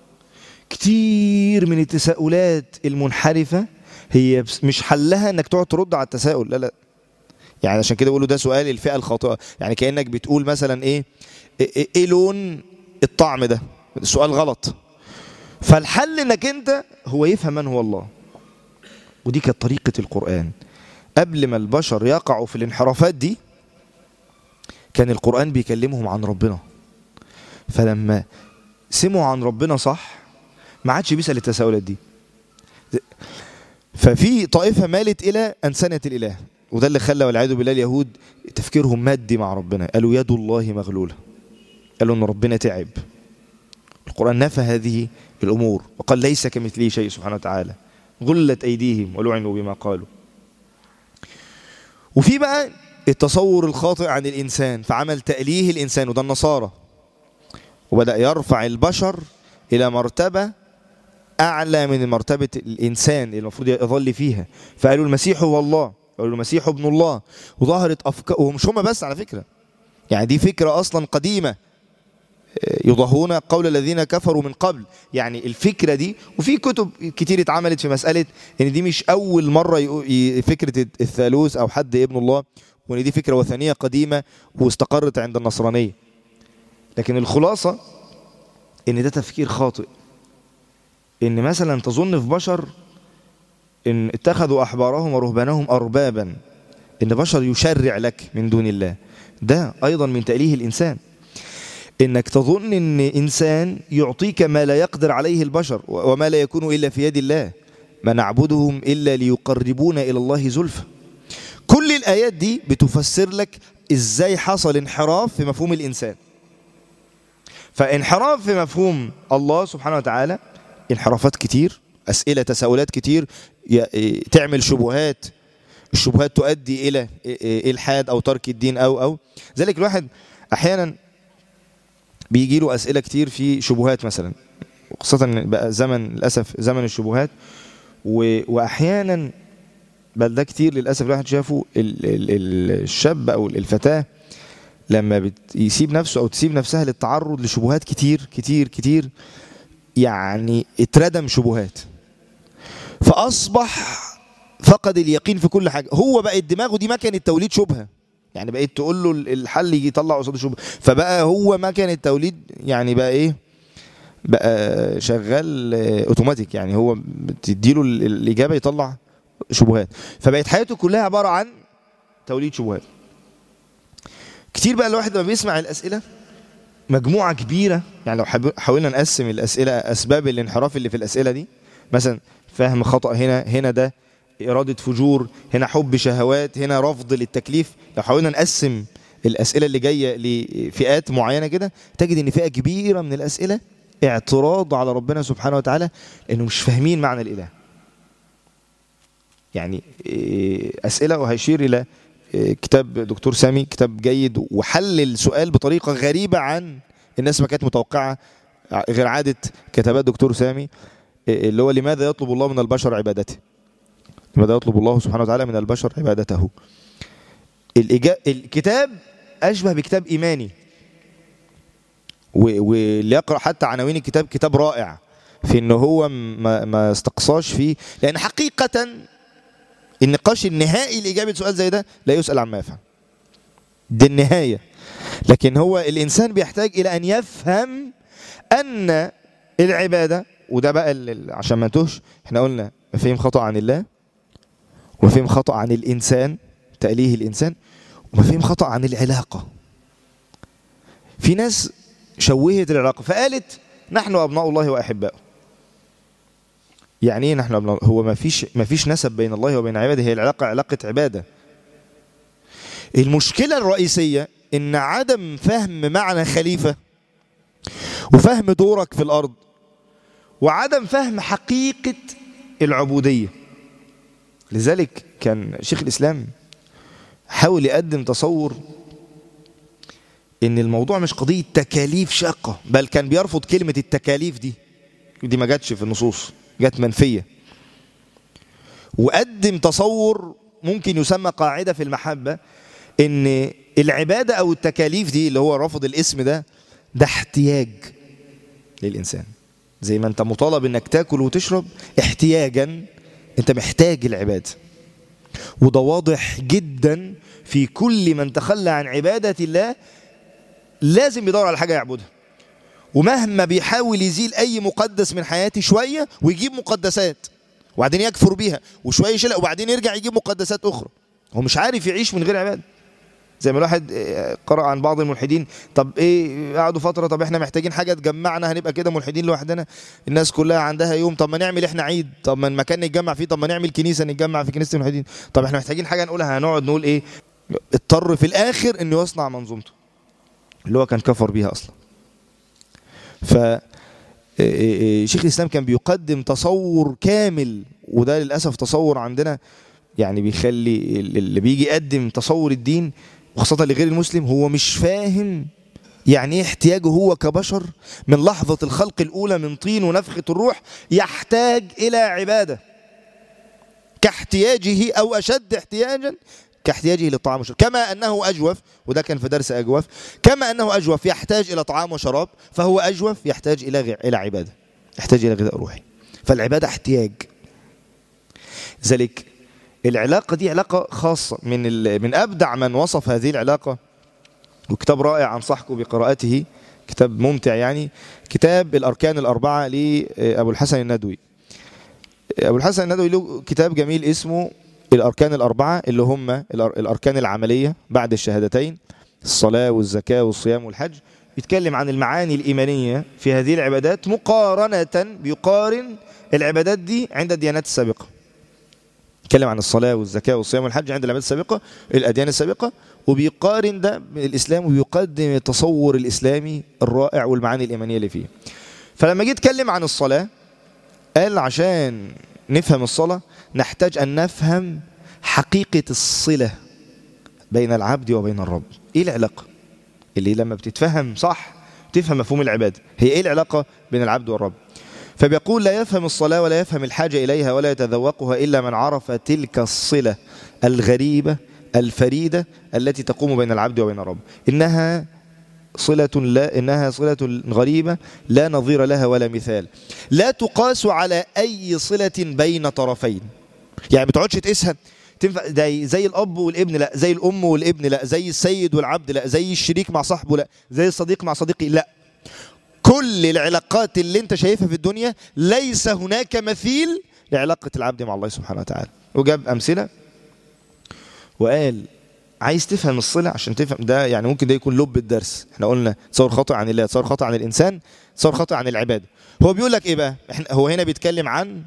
كتير من التساؤلات المنحرفة هي مش حلها انك تقعد ترد على التساؤل لا لا يعني عشان كده بيقولوا ده سؤال الفئة الخاطئة يعني كأنك بتقول مثلا ايه ايه, إيه لون الطعم ده السؤال غلط فالحل انك انت هو يفهم من هو الله ودي كانت طريقة القرآن قبل ما البشر يقعوا في الانحرافات دي كان القرآن بيكلمهم عن ربنا فلما سمعوا عن ربنا صح ما عادش بيسال التساؤلات دي ففي طائفه مالت الى انسنه الاله وده اللي خلى والعياذ بالله اليهود تفكيرهم مادي مع ربنا قالوا يد الله مغلوله قالوا ان ربنا تعب القران نفى هذه الامور وقال ليس كمثله شيء سبحانه وتعالى غلت ايديهم ولعنوا بما قالوا وفي بقى التصور الخاطئ عن الانسان فعمل تأليه الانسان وده النصارى وبدأ يرفع البشر الى مرتبه اعلى من مرتبه الانسان اللي المفروض يظل فيها فقالوا المسيح هو الله قالوا المسيح ابن الله وظهرت افكار ومش هم بس على فكره يعني دي فكره اصلا قديمه يضاهون قول الذين كفروا من قبل يعني الفكرة دي وفي كتب كتير اتعملت في مسألة ان دي مش اول مرة فكرة الثالوث او حد ابن الله وان دي فكرة وثنية قديمة واستقرت عند النصرانية لكن الخلاصة ان ده تفكير خاطئ ان مثلا تظن في بشر ان اتخذوا احبارهم ورهبانهم اربابا ان بشر يشرع لك من دون الله ده ايضا من تأليه الانسان انك تظن ان انسان يعطيك ما لا يقدر عليه البشر وما لا يكون الا في يد الله ما نعبدهم الا ليقربونا الى الله زلفى كل الايات دي بتفسر لك ازاي حصل انحراف في مفهوم الانسان فانحراف في مفهوم الله سبحانه وتعالى انحرافات كتير اسئله تساؤلات كتير تعمل شبهات الشبهات تؤدي الى الحاد او ترك الدين او او ذلك الواحد احيانا بيجي له اسئله كتير في شبهات مثلا خاصه بقى زمن للاسف زمن الشبهات و... واحيانا بل ده كتير للاسف الواحد شافه ال... ال... الشاب او الفتاه لما يسيب نفسه او تسيب نفسها للتعرض لشبهات كتير كتير كتير يعني اتردم شبهات فاصبح فقد اليقين في كل حاجه هو بقت دماغه دي مكنه توليد شبهه يعني بقيت تقول له الحل يجي يطلع قصاد شبهه فبقى هو مكن التوليد يعني بقى ايه بقى شغال اوتوماتيك يعني هو بتديله الاجابه يطلع شبهات فبقت حياته كلها عباره عن توليد شبهات كتير بقى الواحد لما بيسمع الاسئله مجموعه كبيره يعني لو حاولنا نقسم الاسئله اسباب الانحراف اللي في الاسئله دي مثلا فهم خطا هنا هنا ده إرادة فجور هنا حب شهوات هنا رفض للتكليف لو حاولنا نقسم الأسئلة اللي جاية لفئات معينة كده تجد إن فئة كبيرة من الأسئلة اعتراض على ربنا سبحانه وتعالى لأنه مش فاهمين معنى الإله يعني أسئلة وهيشير إلى كتاب دكتور سامي كتاب جيد وحل السؤال بطريقة غريبة عن الناس ما كانت متوقعة غير عادة كتابات دكتور سامي اللي هو لماذا يطلب الله من البشر عبادته لماذا يطلب الله سبحانه وتعالى من البشر عبادته الإجا... الكتاب أشبه بكتاب إيماني واللي يقرأ حتى عناوين الكتاب كتاب رائع في أنه هو ما, ما استقصاش فيه لأن حقيقة النقاش النهائي لإجابة سؤال زي ده لا يسأل عما يفهم دي النهاية لكن هو الإنسان بيحتاج إلى أن يفهم أن العبادة وده بقى عشان ما نتوهش احنا قلنا مفاهيم خطأ عن الله ومفاهيم خطأ عن الإنسان تأليه الإنسان ومفاهيم خطأ عن العلاقة في ناس شوهت العلاقة فقالت نحن أبناء الله وأحباؤه يعني ايه نحن أبناء هو ما فيش ما فيش نسب بين الله وبين عباده هي العلاقة علاقة عبادة المشكلة الرئيسية ان عدم فهم معنى خليفة وفهم دورك في الأرض وعدم فهم حقيقة العبودية لذلك كان شيخ الإسلام حاول يقدم تصور ان الموضوع مش قضية تكاليف شاقة بل كان بيرفض كلمة التكاليف دي دي ما جاتش في النصوص جات منفية وقدم تصور ممكن يسمى قاعدة في المحبة ان العبادة او التكاليف دي اللي هو رفض الاسم ده ده احتياج للإنسان زي ما انت مطالب انك تاكل وتشرب احتياجا انت محتاج العبادة وده واضح جدا في كل من تخلى عن عبادة الله لازم يدور على حاجة يعبدها ومهما بيحاول يزيل أي مقدس من حياتي شوية ويجيب مقدسات وبعدين يكفر بيها وشوية يشيلها وبعدين يرجع يجيب مقدسات أخرى هو مش عارف يعيش من غير عبادة زي ما الواحد آه، قرأ عن بعض الملحدين طب ايه قعدوا فترة طب احنا محتاجين حاجة تجمعنا هنبقى كده ملحدين لوحدنا الناس كلها عندها يوم طب ما نعمل احنا عيد طب ما المكان نتجمع فيه طب ما نعمل كنيسة نتجمع في كنيسة الملحدين طب احنا محتاجين حاجة نقولها هنقعد نقول ايه اضطر في الاخر انه يصنع منظومته اللي هو كان كفر بيها اصلا ف إيه إيه إيه شيخ الاسلام كان بيقدم تصور كامل وده للاسف تصور عندنا يعني بيخلي ال- اللي بيجي يقدم تصور الدين وخاصة لغير المسلم هو مش فاهم يعني ايه احتياجه هو كبشر من لحظة الخلق الأولى من طين ونفخة الروح يحتاج إلى عبادة كاحتياجه أو أشد احتياجا كاحتياجه للطعام والشراب كما أنه أجوف وده كان في درس أجوف كما أنه أجوف يحتاج إلى طعام وشراب فهو أجوف يحتاج إلى غ- إلى عبادة يحتاج إلى غذاء روحي فالعبادة احتياج ذلك العلاقة دي علاقة خاصة من ال- من أبدع من وصف هذه العلاقة وكتاب رائع أنصحكم بقراءته كتاب ممتع يعني كتاب الأركان الأربعة لأبو الحسن الندوي أبو الحسن الندوي له كتاب جميل اسمه الأركان الأربعة اللي هم الأر- الأركان العملية بعد الشهادتين الصلاة والزكاة والصيام والحج بيتكلم عن المعاني الإيمانية في هذه العبادات مقارنة بيقارن العبادات دي عند الديانات السابقة يتكلم عن الصلاة والزكاة والصيام والحج عند العبادات السابقة الأديان السابقة وبيقارن ده بالإسلام وبيقدم التصور الإسلامي الرائع والمعاني الإيمانية اللي فيه فلما جه يتكلم عن الصلاة قال عشان نفهم الصلاة نحتاج أن نفهم حقيقة الصلة بين العبد وبين الرب إيه العلاقة اللي لما بتتفهم صح تفهم مفهوم العبادة هي إيه العلاقة بين العبد والرب فبيقول لا يفهم الصلاة ولا يفهم الحاجة إليها ولا يتذوقها إلا من عرف تلك الصلة الغريبة الفريدة التي تقوم بين العبد وبين الرب إنها صلة لا إنها صلة غريبة لا نظير لها ولا مثال لا تقاس على أي صلة بين طرفين يعني ما تقعدش تقيسها تنفع زي زي الاب والابن لا زي الام والابن لا زي السيد والعبد لا زي الشريك مع صاحبه لا زي الصديق مع صديقي لا كل العلاقات اللي انت شايفها في الدنيا ليس هناك مثيل لعلاقة العبد مع الله سبحانه وتعالى وجاب أمثلة وقال عايز تفهم الصلة عشان تفهم ده يعني ممكن ده يكون لب الدرس احنا قلنا تصور خطأ عن الله تصور خطأ عن الإنسان تصور خطأ عن العبادة هو بيقول لك ايه بقى احنا هو هنا بيتكلم عن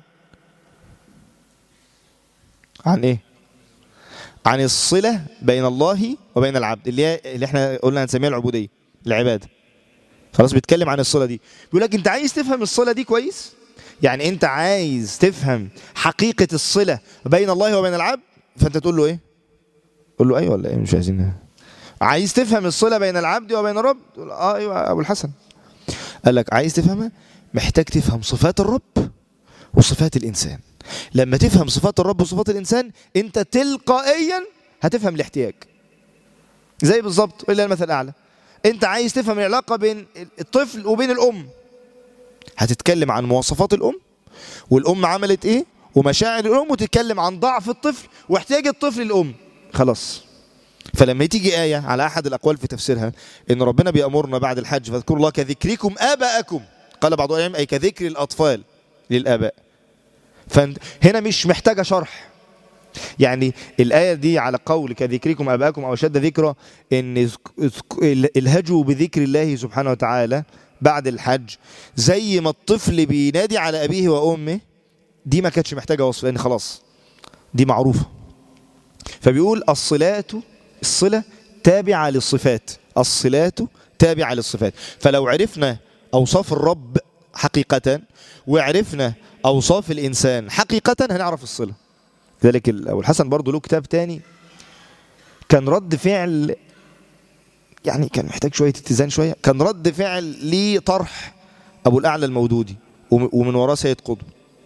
عن ايه عن الصلة بين الله وبين العبد اللي هي اللي احنا قلنا هنسميها العبودية العبادة خلاص بيتكلم عن الصلة دي بيقول لك انت عايز تفهم الصلة دي كويس يعني انت عايز تفهم حقيقة الصلة بين الله وبين العبد فانت تقول له ايه قول له ايوه ولا ايه مش عايزين عايز تفهم الصلة بين العبد وبين الرب تقول اه ايوه ابو الحسن قال لك عايز تفهمها محتاج تفهم صفات الرب وصفات الانسان لما تفهم صفات الرب وصفات الانسان انت تلقائيا هتفهم الاحتياج زي بالظبط الا المثل الاعلى انت عايز تفهم العلاقه بين الطفل وبين الام هتتكلم عن مواصفات الام والام عملت ايه ومشاعر الام وتتكلم عن ضعف الطفل واحتياج الطفل للام خلاص فلما تيجي آية على أحد الأقوال في تفسيرها إن ربنا بيأمرنا بعد الحج فاذكروا الله كذكركم آباءكم قال بعض العلماء أي كذكر الأطفال للآباء فهنا مش محتاجة شرح يعني الآية دي على قول كذكركم أباءكم أو شد ذكرى إن الهجوا بذكر الله سبحانه وتعالى بعد الحج زي ما الطفل بينادي على أبيه وأمه دي ما كانتش محتاجة وصف لأن خلاص دي معروفة فبيقول الصلات الصلة تابعة للصفات الصلات تابعة للصفات فلو عرفنا أوصاف الرب حقيقة وعرفنا أوصاف الإنسان حقيقة هنعرف الصلة ذلك أبو الحسن برضو له كتاب تاني كان رد فعل يعني كان محتاج شوية اتزان شوية كان رد فعل لطرح أبو الأعلى المودودي ومن وراه سيد قطب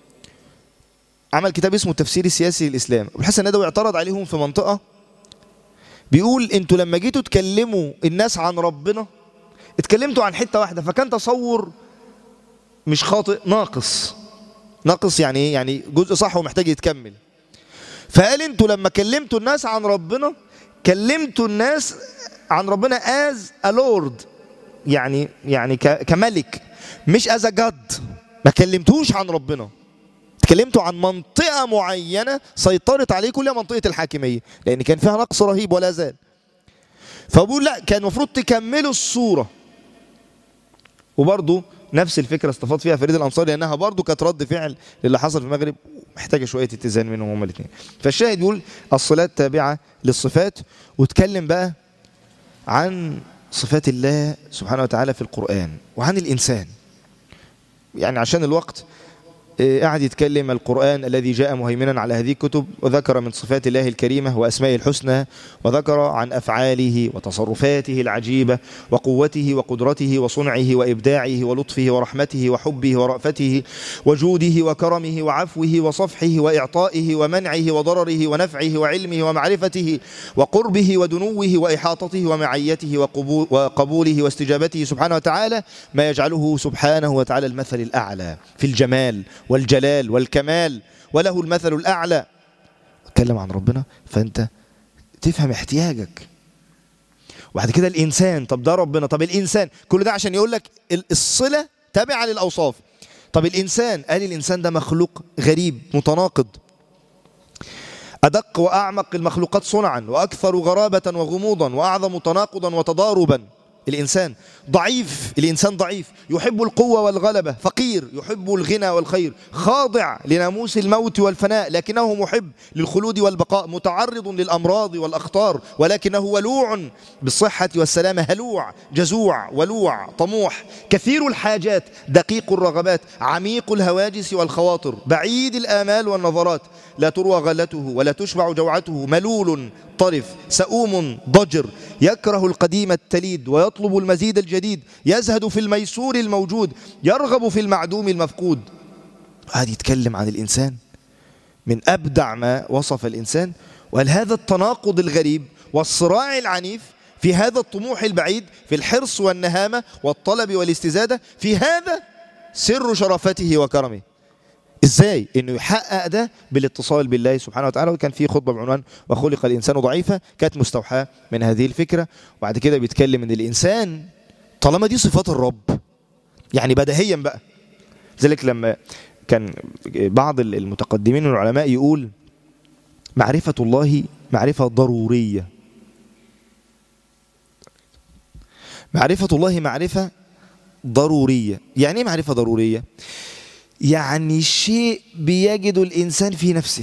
عمل كتاب اسمه التفسير السياسي للإسلام أبو الحسن الندوي اعترض عليهم في منطقة بيقول انتوا لما جيتوا تكلموا الناس عن ربنا اتكلمتوا عن حتة واحدة فكان تصور مش خاطئ ناقص ناقص يعني ايه يعني جزء صح ومحتاج يتكمل فقال انتوا لما كلمتوا الناس عن ربنا كلمتوا الناس عن ربنا از لورد يعني يعني كملك مش از جاد ما كلمتوش عن ربنا اتكلمتوا عن منطقة معينة سيطرت عليه كلها منطقة الحاكمية لأن كان فيها نقص رهيب ولا زال فبقول لا كان المفروض تكملوا الصورة وبرضه نفس الفكرة استفاد فيها فريد الأنصاري لأنها برضه كانت رد فعل للي حصل في المغرب محتاجة شوية اتزان منهم هما الاثنين فالشاهد يقول الصلات تابعة للصفات واتكلم بقى عن صفات الله سبحانه وتعالى في القرآن وعن الإنسان يعني عشان الوقت قاعد يتكلم القرآن الذي جاء مهيمنا على هذه الكتب وذكر من صفات الله الكريمة وأسمائه الحسنى وذكر عن أفعاله وتصرفاته العجيبة وقوته وقدرته وصنعه وإبداعه ولطفه ورحمته وحبه ورأفته وجوده وكرمه وعفوه وصفحه وإعطائه ومنعه وضرره ونفعه وعلمه ومعرفته وقربه ودنوه وإحاطته ومعيته وقبوله واستجابته سبحانه وتعالى ما يجعله سبحانه وتعالى المثل الأعلى في الجمال والجلال والكمال وله المثل الأعلى اتكلم عن ربنا فأنت تفهم احتياجك وبعد كده الإنسان طب ده ربنا طب الإنسان كل ده عشان يقول لك الصلة تابعة للأوصاف طب الإنسان قال الإنسان ده مخلوق غريب متناقض أدق وأعمق المخلوقات صنعا وأكثر غرابة وغموضا وأعظم تناقضا وتضاربا الإنسان ضعيف الإنسان ضعيف يحب القوة والغلبة فقير يحب الغنى والخير خاضع لناموس الموت والفناء لكنه محب للخلود والبقاء متعرض للأمراض والأخطار ولكنه ولوع بالصحة والسلامة هلوع جزوع ولوع طموح كثير الحاجات دقيق الرغبات عميق الهواجس والخواطر بعيد الآمال والنظرات لا تروى غلته ولا تشبع جوعته ملول طرف سؤوم ضجر يكره القديم التليد ويطلب المزيد الجديد يزهد في الميسور الموجود يرغب في المعدوم المفقود هذا يتكلم عن الإنسان من أبدع ما وصف الإنسان وهل هذا التناقض الغريب والصراع العنيف في هذا الطموح البعيد في الحرص والنهامة والطلب والاستزادة في هذا سر شرفته وكرمه ازاي انه يحقق ده بالاتصال بالله سبحانه وتعالى وكان في خطبه بعنوان وخلق الانسان ضعيفا كانت مستوحاه من هذه الفكره وبعد كده بيتكلم ان الانسان طالما دي صفات الرب يعني بديهيا بقى ذلك لما كان بعض المتقدمين من العلماء يقول معرفه الله معرفه ضروريه معرفه الله معرفه ضروريه يعني ايه معرفه ضروريه يعني شيء بيجد الإنسان في نفسه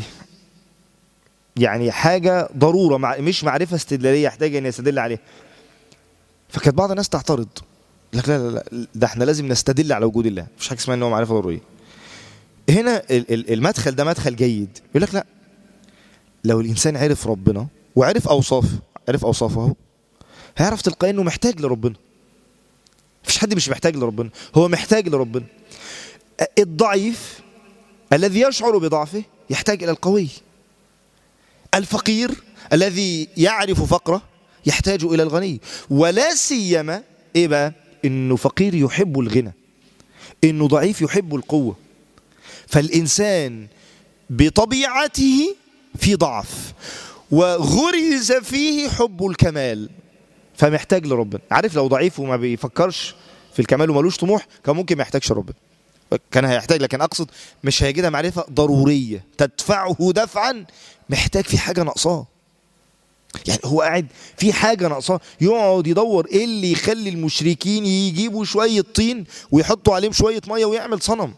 يعني حاجة ضرورة مع مش معرفة استدلالية يحتاج أن يستدل عليها فكانت بعض الناس تعترض لك لا لا لا ده احنا لازم نستدل على وجود الله مش حاجة اسمها ان هو معرفة ضرورية هنا المدخل ده مدخل جيد يقول لك لا لو الإنسان عرف ربنا وعرف أوصاف عرف أوصافه هيعرف تلقائيا انه محتاج لربنا مفيش حد مش محتاج لربنا هو محتاج لربنا الضعيف الذي يشعر بضعفه يحتاج إلى القوي الفقير الذي يعرف فقره يحتاج إلى الغني ولا سيما إيه بقى إنه فقير يحب الغنى إنه ضعيف يحب القوة فالإنسان بطبيعته في ضعف وغرز فيه حب الكمال فمحتاج لربنا عارف لو ضعيف وما بيفكرش في الكمال ومالوش طموح كان ممكن ما يحتاجش ربنا كان هيحتاج لكن اقصد مش هيجدها معرفه ضروريه تدفعه دفعا محتاج في حاجه ناقصاه يعني هو قاعد في حاجه ناقصاه يقعد يدور ايه اللي يخلي المشركين يجيبوا شويه طين ويحطوا عليهم شويه ميه ويعمل صنم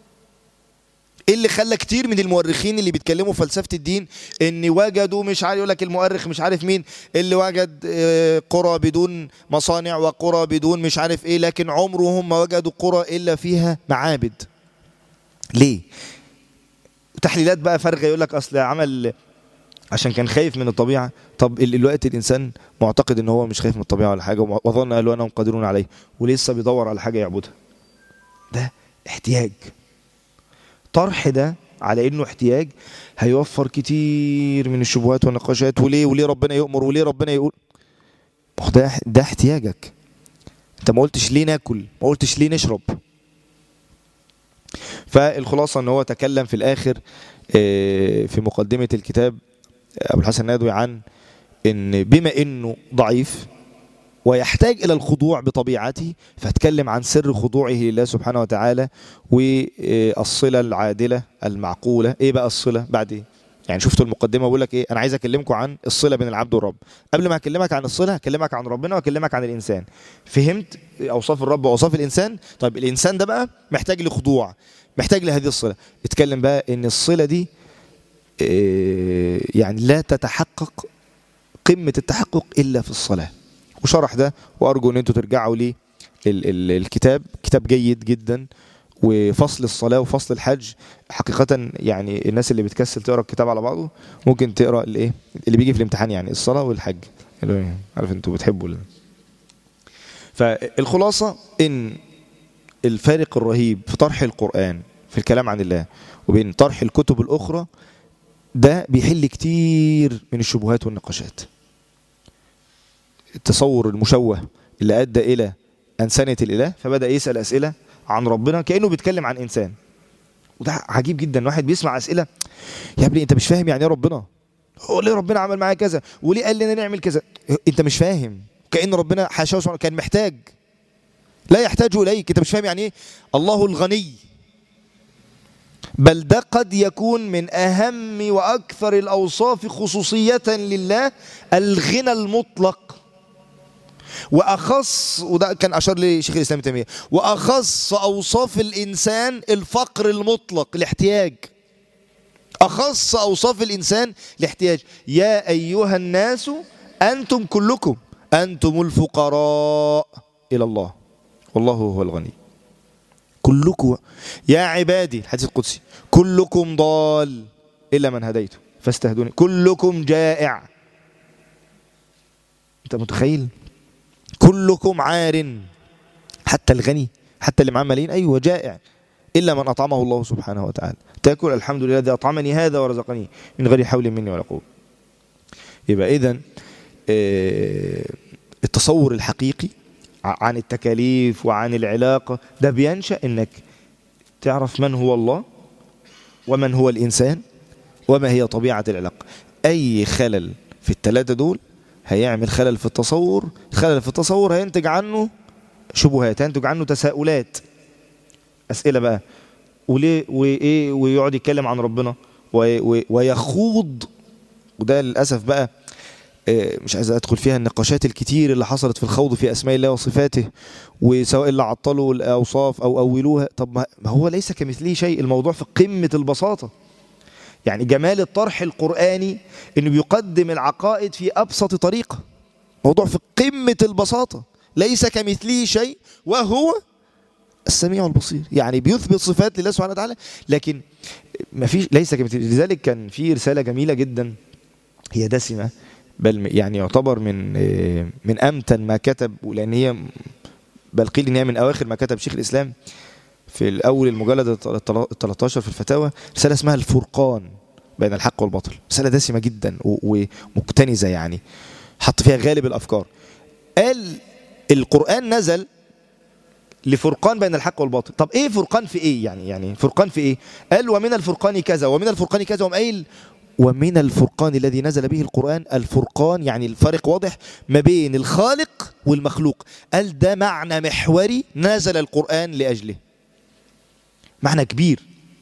ايه اللي خلى كتير من المؤرخين اللي بيتكلموا فلسفه الدين ان وجدوا مش عارف يقول لك المؤرخ مش عارف مين اللي وجد قرى بدون مصانع وقرى بدون مش عارف ايه لكن عمرهم ما وجدوا قرى الا فيها معابد ليه تحليلات بقى فارغه يقول لك اصل عمل عشان كان خايف من الطبيعه طب الوقت الانسان معتقد ان هو مش خايف من الطبيعه ولا حاجه وظن قالوا انهم قادرون عليه ولسه بيدور على حاجه يعبدها ده احتياج طرح ده على انه احتياج هيوفر كتير من الشبهات والنقاشات وليه وليه ربنا يؤمر وليه ربنا يقول ده ده احتياجك انت ما قلتش ليه ناكل ما قلتش ليه نشرب فالخلاصه ان هو تكلم في الاخر في مقدمه الكتاب ابو الحسن الندوي عن ان بما انه ضعيف ويحتاج إلى الخضوع بطبيعته فاتكلم عن سر خضوعه لله سبحانه وتعالى والصلة العادلة المعقولة إيه بقى الصلة بعد إيه؟ يعني شفتوا المقدمه بقول لك ايه انا عايز اكلمكم عن الصله بين العبد والرب قبل ما اكلمك عن الصله هكلمك عن ربنا واكلمك عن الانسان فهمت اوصاف الرب واوصاف الانسان طيب الانسان ده بقى محتاج لخضوع محتاج لهذه الصله اتكلم بقى ان الصله دي إيه يعني لا تتحقق قمه التحقق الا في الصلاه وشرح ده وارجو ان انتوا ترجعوا لي الكتاب كتاب جيد جدا وفصل الصلاه وفصل الحج حقيقه يعني الناس اللي بتكسل تقرا الكتاب على بعضه ممكن تقرا الايه اللي بيجي في الامتحان يعني الصلاه والحج عارف انتوا بتحبوا ال... فالخلاصه ان الفارق الرهيب في طرح القران في الكلام عن الله وبين طرح الكتب الاخرى ده بيحل كتير من الشبهات والنقاشات التصور المشوه اللي ادى الى انسانه الاله فبدا يسال اسئله عن ربنا كانه بيتكلم عن انسان وده عجيب جدا واحد بيسمع اسئله يا ابني انت مش فاهم يعني ايه ربنا هو ليه ربنا عمل معايا كذا وليه قال لنا نعمل كذا انت مش فاهم كان ربنا حاشاه سبحانه كان محتاج لا يحتاج اليك انت مش فاهم يعني ايه الله الغني بل ده قد يكون من اهم واكثر الاوصاف خصوصيه لله الغنى المطلق واخص وده كان اشار لشيخ الاسلام ابن تيميه واخص اوصاف الانسان الفقر المطلق الاحتياج اخص اوصاف الانسان الاحتياج يا ايها الناس انتم كلكم انتم الفقراء الى الله والله هو الغني كلكم يا عبادي الحديث القدسي كلكم ضال الا من هديته فاستهدوني كلكم جائع انت متخيل كلكم عار حتى الغني حتى اللي معاه ملايين ايوه جائع الا من اطعمه الله سبحانه وتعاللى تاكل الحمد لله الذي اطعمني هذا ورزقني من غير حول مني ولا قوه يبقى اذا التصور الحقيقي عن التكاليف وعن العلاقه ده بينشا انك تعرف من هو الله ومن هو الانسان وما هي طبيعه العلاقه اي خلل في الثلاثه دول هيعمل خلل في التصور خلل في التصور هينتج عنه شبهات هينتج عنه تساؤلات أسئلة بقى وليه وإيه ويقعد يتكلم عن ربنا ويخوض وده للأسف بقى مش عايز أدخل فيها النقاشات الكتير اللي حصلت في الخوض في أسماء الله وصفاته وسواء اللي عطلوا الأوصاف أو أولوها طب ما هو ليس كمثله شيء الموضوع في قمة البساطة يعني جمال الطرح القرآني انه بيقدم العقائد في ابسط طريقة موضوع في قمة البساطة ليس كمثله شيء وهو السميع البصير يعني بيثبت صفات لله سبحانه وتعالى لكن ما فيش ليس كمثله لذلك كان في رسالة جميلة جدا هي دسمة بل يعني يعتبر من من امتن ما كتب لان هي بل قيل ان هي من اواخر ما كتب شيخ الاسلام في الأول المجلد ال 13 في الفتاوى رسالة اسمها الفرقان بين الحق والباطل رسالة دسمة جدا ومكتنزة يعني حط فيها غالب الأفكار قال القرآن نزل لفرقان بين الحق والباطل طب ايه فرقان في ايه يعني يعني فرقان في ايه قال ومن الفرقان كذا ومن الفرقان كذا وم قايل ومن الفرقان الذي نزل به القرآن الفرقان يعني الفرق واضح ما بين الخالق والمخلوق قال ده معنى محوري نزل القرآن لأجله معنى كبير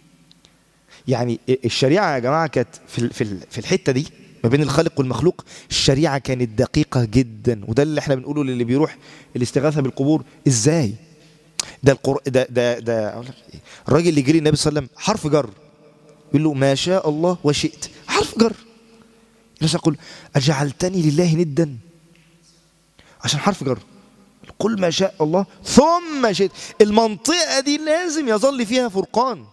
يعني الشريعة يا جماعة كانت في في الحتة دي ما بين الخالق والمخلوق الشريعة كانت دقيقة جدا وده اللي احنا بنقوله للي بيروح الاستغاثة بالقبور ازاي ده القر... ده ده ده الراجل اللي جري النبي صلى الله عليه وسلم حرف جر يقول له ما شاء الله وشئت حرف جر الناس يقول أجعلتني لله ندا عشان حرف جر قل ما شاء الله ثم شئت المنطقة دي لازم يظل فيها فرقان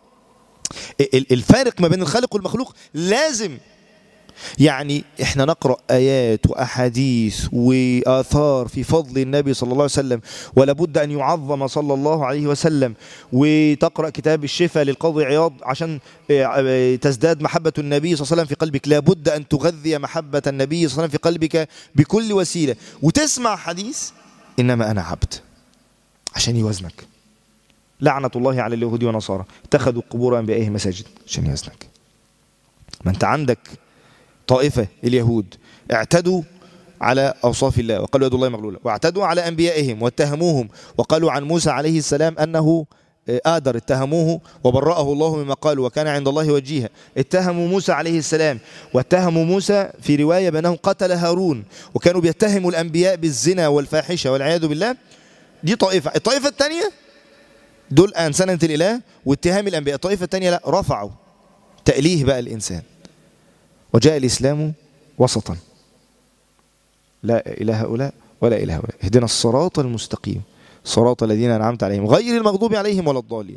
الفارق ما بين الخالق والمخلوق لازم يعني احنا نقرأ آيات وأحاديث وآثار في فضل النبي صلى الله عليه وسلم ولابد أن يعظم صلى الله عليه وسلم وتقرأ كتاب الشفاء للقاضي عياض عشان تزداد محبة النبي صلى الله عليه وسلم في قلبك لابد أن تغذي محبة النبي صلى الله عليه وسلم في قلبك بكل وسيلة وتسمع حديث إنما أنا عبد عشان يوزنك لعنة الله على اليهود والنصارى اتخذوا قبور أنبيائهم مساجد عشان يوزنك ما أنت عندك طائفة اليهود اعتدوا على أوصاف الله وقالوا يد الله مغلولة واعتدوا على أنبيائهم واتهموهم وقالوا عن موسى عليه السلام أنه آدر اتهموه وبرأه الله مما قالوا وكان عند الله وجيها اتهموا موسى عليه السلام واتهموا موسى في رواية بأنه قتل هارون وكانوا بيتهموا الأنبياء بالزنا والفاحشة والعياذ بالله دي طائفة الطائفة الثانية دول أنسنة الإله واتهام الأنبياء الطائفة الثانية لا رفعوا تأليه بقى الإنسان وجاء الإسلام وسطا لا إله هؤلاء ولا إله هؤلاء اهدنا الصراط المستقيم صراط الذين أنعمت عليهم غير المغضوب عليهم ولا الضالين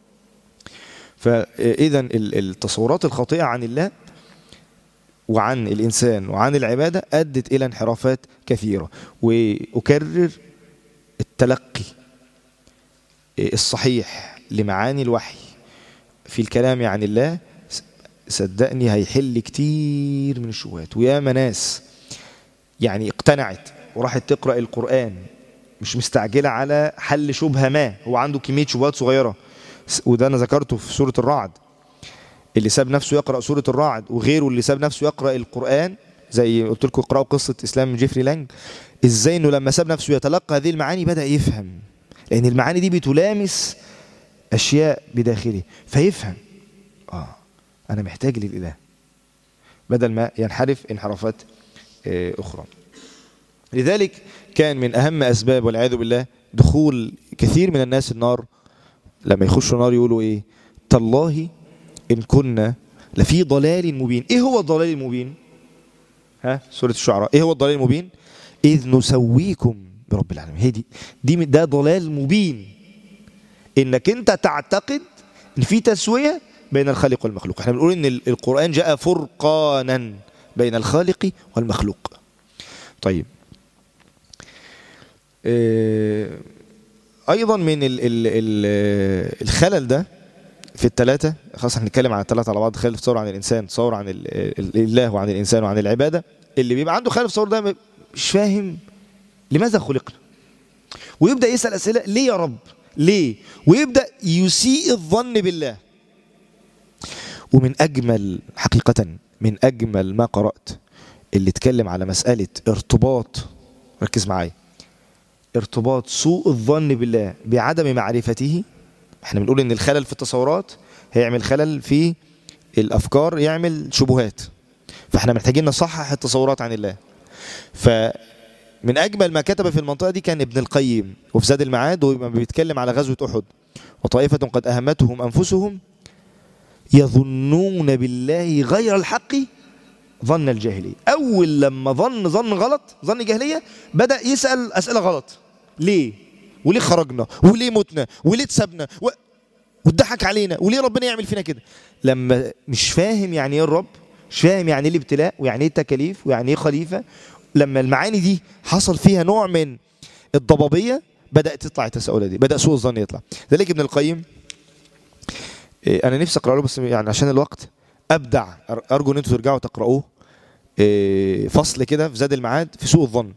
فإذا التصورات الخاطئة عن الله وعن الإنسان وعن العبادة أدت إلى انحرافات كثيرة وأكرر التلقي الصحيح لمعاني الوحي في الكلام عن الله صدقني هيحل كتير من الشبهات ويا ناس يعني اقتنعت وراحت تقرأ القرآن مش مستعجلة على حل شبهة ما هو عنده كمية شبهات صغيرة وده أنا ذكرته في سورة الرعد اللي ساب نفسه يقرأ سورة الرعد وغيره اللي ساب نفسه يقرأ القرآن زي قلت لكم اقرأوا قصة إسلام جيفري لانج إزاي إنه لما ساب نفسه يتلقى هذه المعاني بدأ يفهم لأن المعاني دي بتلامس أشياء بداخله فيفهم آه أنا محتاج للإله بدل ما ينحرف انحرافات أخرى لذلك كان من أهم أسباب والعياذ بالله دخول كثير من الناس النار لما يخشوا النار يقولوا إيه تالله إن كنا لفي ضلال مبين إيه هو الضلال المبين ها سورة الشعراء إيه هو الضلال المبين إذ نسويكم برب العالمين هي دي دي ده ضلال مبين إنك أنت تعتقد إن في تسوية بين الخالق والمخلوق احنا بنقول إن القرآن جاء فرقانا بين الخالق والمخلوق طيب ايضا من ال ال ال الخلل ده في الثلاثة خاصة هنتكلم عن الثلاثة على بعض خلل تصور عن الإنسان تصور عن الله وعن الإنسان وعن العبادة اللي بيبقى عنده خلل تصور ده مش فاهم لماذا خلقنا ويبدأ يسأل أسئلة ليه يا رب ليه ويبدأ يسيء الظن بالله ومن أجمل حقيقة من أجمل ما قرأت اللي اتكلم على مسألة ارتباط ركز معايا ارتباط سوء الظن بالله بعدم معرفته احنا بنقول ان الخلل في التصورات هيعمل خلل في الافكار يعمل شبهات فاحنا محتاجين نصحح التصورات عن الله فمن اجمل ما كتب في المنطقه دي كان ابن القيم وفي زاد المعاد وما بيتكلم على غزوه احد وطائفه قد اهمتهم انفسهم يظنون بالله غير الحق ظن الجاهليه اول لما ظن ظن غلط ظن جاهليه بدا يسال اسئله غلط ليه وليه خرجنا وليه متنا وليه اتسبنا و... واتضحك علينا وليه ربنا يعمل فينا كده لما مش فاهم يعني ايه الرب مش فاهم يعني ايه الابتلاء ويعني ايه التكاليف ويعني ايه خليفه لما المعاني دي حصل فيها نوع من الضبابيه بدات تطلع التساؤلات دي بدا سوء الظن يطلع ذلك ابن القيم انا نفسي اقرا له بس يعني عشان الوقت ابدع ارجو ان انتم ترجعوا تقراوه فصل كده في زاد المعاد في سوء الظن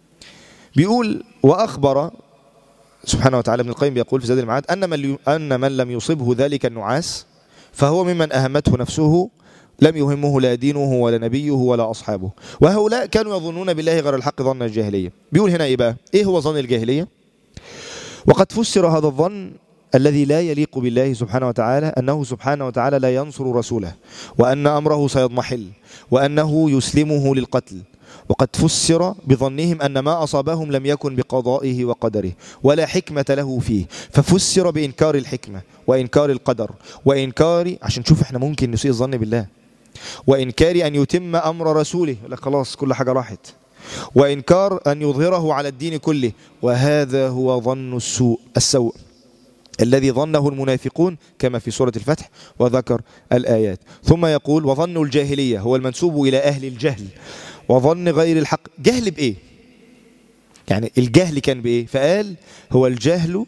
بيقول واخبر سبحانه وتعالى ابن القيم بيقول في زاد المعاد ان من ان من لم يصبه ذلك النعاس فهو ممن اهمته نفسه لم يهمه لا دينه ولا نبيه ولا اصحابه وهؤلاء كانوا يظنون بالله غير الحق ظن الجاهليه بيقول هنا ايه بقى ايه هو ظن الجاهليه وقد فسر هذا الظن الذي لا يليق بالله سبحانه وتعالى أنه سبحانه وتعالى لا ينصر رسوله وأن أمره سيضمحل وأنه يسلمه للقتل وقد فسر بظنهم أن ما أصابهم لم يكن بقضائه وقدره ولا حكمة له فيه ففسر بإنكار الحكمة وإنكار القدر وإنكار عشان نشوف احنا ممكن نسيء الظن بالله وإنكار أن يتم أمر رسوله لا خلاص كل حاجة راحت وإنكار أن يظهره على الدين كله وهذا هو ظن السوء السوء الذي ظنه المنافقون كما في سورة الفتح وذكر الآيات ثم يقول وظن الجاهلية هو المنسوب إلى أهل الجهل وظن غير الحق جهل بإيه يعني الجهل كان بإيه فقال هو الجهل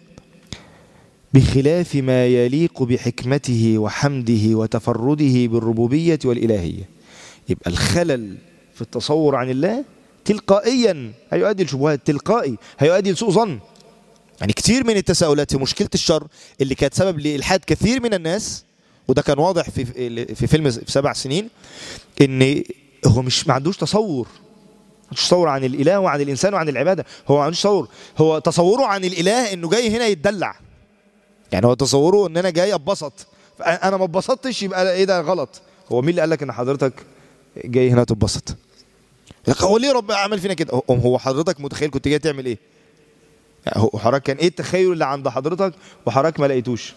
بخلاف ما يليق بحكمته وحمده وتفرده بالربوبية والإلهية يبقى الخلل في التصور عن الله تلقائيا هيؤدي لشبهات تلقائي هيؤدي لسوء ظن يعني كتير من التساؤلات في مشكلة الشر اللي كانت سبب لإلحاد كثير من الناس وده كان واضح في في فيلم في سبع سنين ان هو مش ما عندوش تصور ما عندوش تصور عن الاله وعن الانسان وعن العباده هو ما عندوش تصور هو تصوره عن الاله انه جاي هنا يتدلع يعني هو تصوره ان انا جاي اتبسط انا ما اتبسطتش يبقى ايه ده غلط هو مين اللي قال لك ان حضرتك جاي هنا تتبسط هو ليه ربنا عمل فينا كده هو حضرتك متخيل كنت جاي تعمل ايه يعني هو حضرتك كان ايه التخيل اللي عند حضرتك وحضرتك ما لقيتوش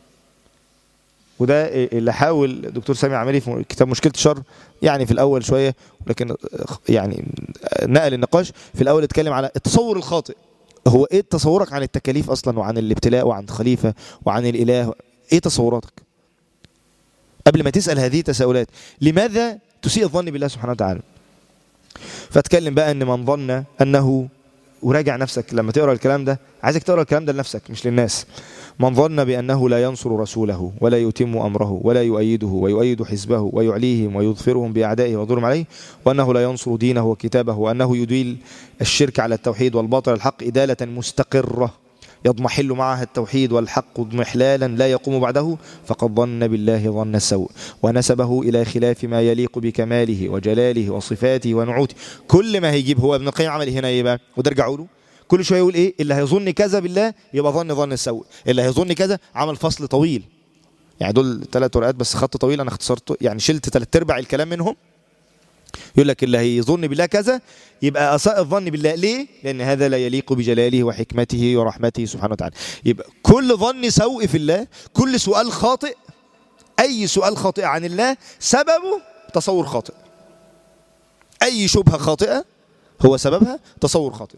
وده اللي حاول دكتور سامي عمري في كتاب مشكله الشر يعني في الاول شويه ولكن يعني نقل النقاش في الاول اتكلم على التصور الخاطئ هو ايه تصورك عن التكاليف اصلا وعن الابتلاء وعن الخليفه وعن الاله ايه تصوراتك قبل ما تسال هذه التساؤلات لماذا تسيء الظن بالله سبحانه وتعالى فاتكلم بقى ان من ظن انه وراجع نفسك لما تقرا الكلام ده عايزك تقرا الكلام ده لنفسك مش للناس من ظن بانه لا ينصر رسوله ولا يتم امره ولا يؤيده ويؤيد حزبه ويعليهم ويظفرهم باعدائه ويظلم عليه وانه لا ينصر دينه وكتابه وانه يديل الشرك على التوحيد والباطل الحق اداله مستقره يضمحل معها التوحيد والحق اضمحلالا لا يقوم بعده فقد ظن بالله ظن السوء ونسبه إلى خلاف ما يليق بكماله وجلاله وصفاته ونعوته كل ما هيجيب هو ابن القيم عمل هنا ايه بقى وده ارجعوا له كل شويه يقول ايه اللي هيظن كذا بالله يبقى ظن ظن السوء اللي هيظن كذا عمل فصل طويل يعني دول ثلاث ورقات بس خط طويل انا اختصرته يعني شلت ثلاث ارباع الكلام منهم يقول لك اللي هيظن بالله كذا يبقى اساء الظن بالله ليه لان هذا لا يليق بجلاله وحكمته ورحمته سبحانه وتعالى يبقى كل ظن سوء في الله كل سؤال خاطئ اي سؤال خاطئ عن الله سببه تصور خاطئ اي شبهه خاطئه هو سببها تصور خاطئ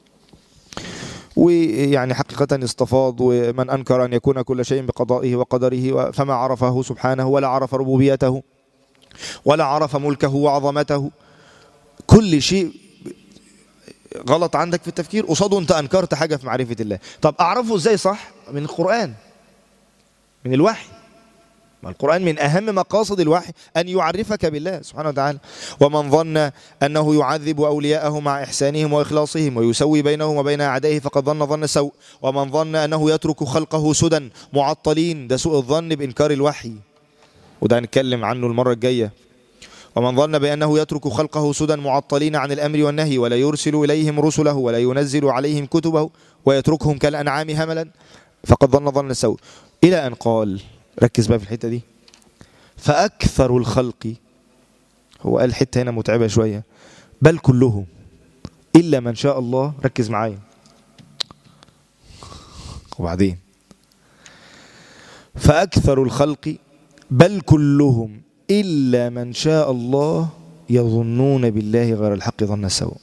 ويعني حقيقة استفاض ومن أنكر أن يكون كل شيء بقضائه وقدره فما عرفه سبحانه ولا عرف ربوبيته ولا عرف ملكه وعظمته كل شيء غلط عندك في التفكير قصاده انت انكرت حاجه في معرفه الله طب اعرفه ازاي صح من القران من الوحي ما القرآن من أهم مقاصد الوحي أن يعرفك بالله سبحانه وتعالى ومن ظن أنه يعذب أولياءه مع إحسانهم وإخلاصهم ويسوي بينهم وبين أعدائه فقد ظن ظن سوء ومن ظن أنه يترك خلقه سدى معطلين ده سوء الظن بإنكار الوحي وده هنتكلم عنه المرة الجاية ومن ظن بأنه يترك خلقه سدى معطلين عن الأمر والنهي ولا يرسل إليهم رسله ولا ينزل عليهم كتبه ويتركهم كالأنعام هملا فقد ظن ظن السوء إلى أن قال ركز بقى في الحتة دي فأكثر الخلق هو قال حتة هنا متعبة شوية بل كلهم إلا من شاء الله ركز معايا وبعدين فأكثر الخلق بل كلهم إلا من شاء الله يظنون بالله غير الحق ظن السوء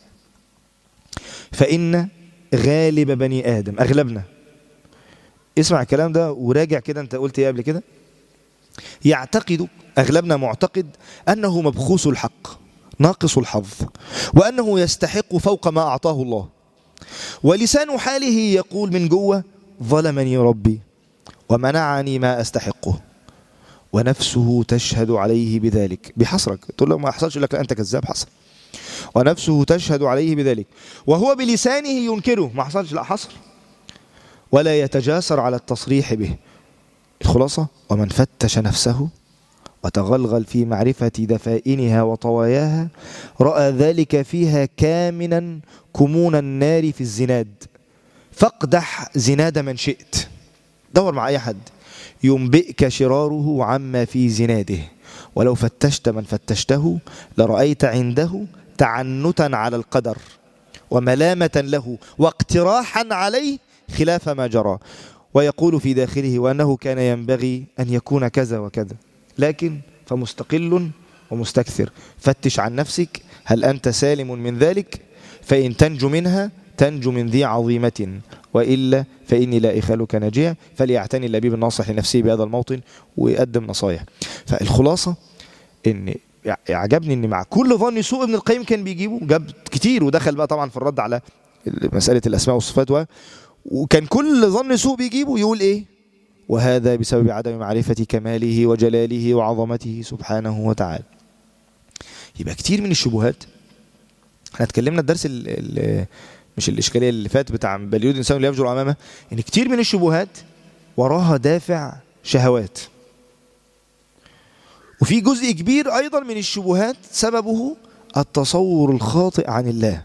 فإن غالب بني آدم أغلبنا اسمع الكلام ده وراجع كده أنت قلت إيه قبل كده يعتقد أغلبنا معتقد أنه مبخوس الحق ناقص الحظ وأنه يستحق فوق ما أعطاه الله ولسان حاله يقول من جوه ظلمني ربي ومنعني ما أستحقه ونفسه تشهد عليه بذلك بحصرك تقول له ما حصلش لك لا أنت كذاب حصل ونفسه تشهد عليه بذلك وهو بلسانه ينكره ما حصلش لا حصل ولا يتجاسر على التصريح به الخلاصة ومن فتش نفسه وتغلغل في معرفة دفائنها وطواياها رأى ذلك فيها كامنا كمون النار في الزناد فاقدح زناد من شئت دور مع أي حد ينبئك شراره عما في زناده ولو فتشت من فتشته لرأيت عنده تعنتا على القدر وملامة له واقتراحا عليه خلاف ما جرى ويقول في داخله وأنه كان ينبغي أن يكون كذا وكذا لكن فمستقل ومستكثر فتش عن نفسك هل أنت سالم من ذلك فإن تنجو منها تنجو من ذي عظيمة وإلا فإني لا إخالك ناجية فليعتني اللبيب الناصح لنفسه بهذا الموطن ويقدم نصايح فالخلاصة إن عجبني ان مع كل ظن سوء ابن القيم كان بيجيبه جاب كتير ودخل بقى طبعا في الرد على مسألة الأسماء والصفات و... وكان كل ظن سوء بيجيبه يقول ايه وهذا بسبب عدم معرفة كماله وجلاله وعظمته سبحانه وتعالى يبقى كتير من الشبهات احنا اتكلمنا الدرس ال ال مش الإشكالية اللي فات بتاع بل يريد الإنسان اللي يفجر أمامه إن كتير من الشبهات وراها دافع شهوات وفي جزء كبير أيضا من الشبهات سببه التصور الخاطئ عن الله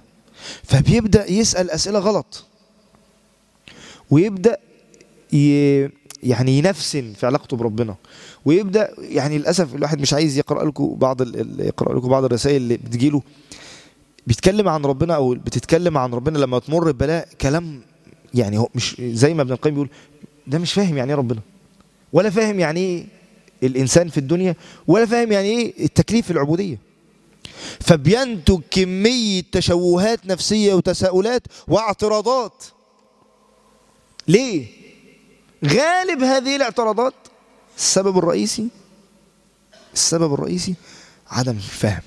فبيبدأ يسأل أسئلة غلط ويبدأ يعني ينفسن في علاقته بربنا ويبدا يعني للاسف الواحد مش عايز يقرا لكم بعض ال- يقرا لكم بعض الرسائل اللي بتجيله بيتكلم عن ربنا او بتتكلم عن ربنا لما تمر ببلاء كلام يعني هو مش زي ما ابن القيم بيقول ده مش فاهم يعني ايه ربنا ولا فاهم يعني ايه الانسان في الدنيا ولا فاهم يعني ايه التكليف في العبوديه فبينتج كميه تشوهات نفسيه وتساؤلات واعتراضات ليه غالب هذه الاعتراضات السبب الرئيسي السبب الرئيسي عدم الفهم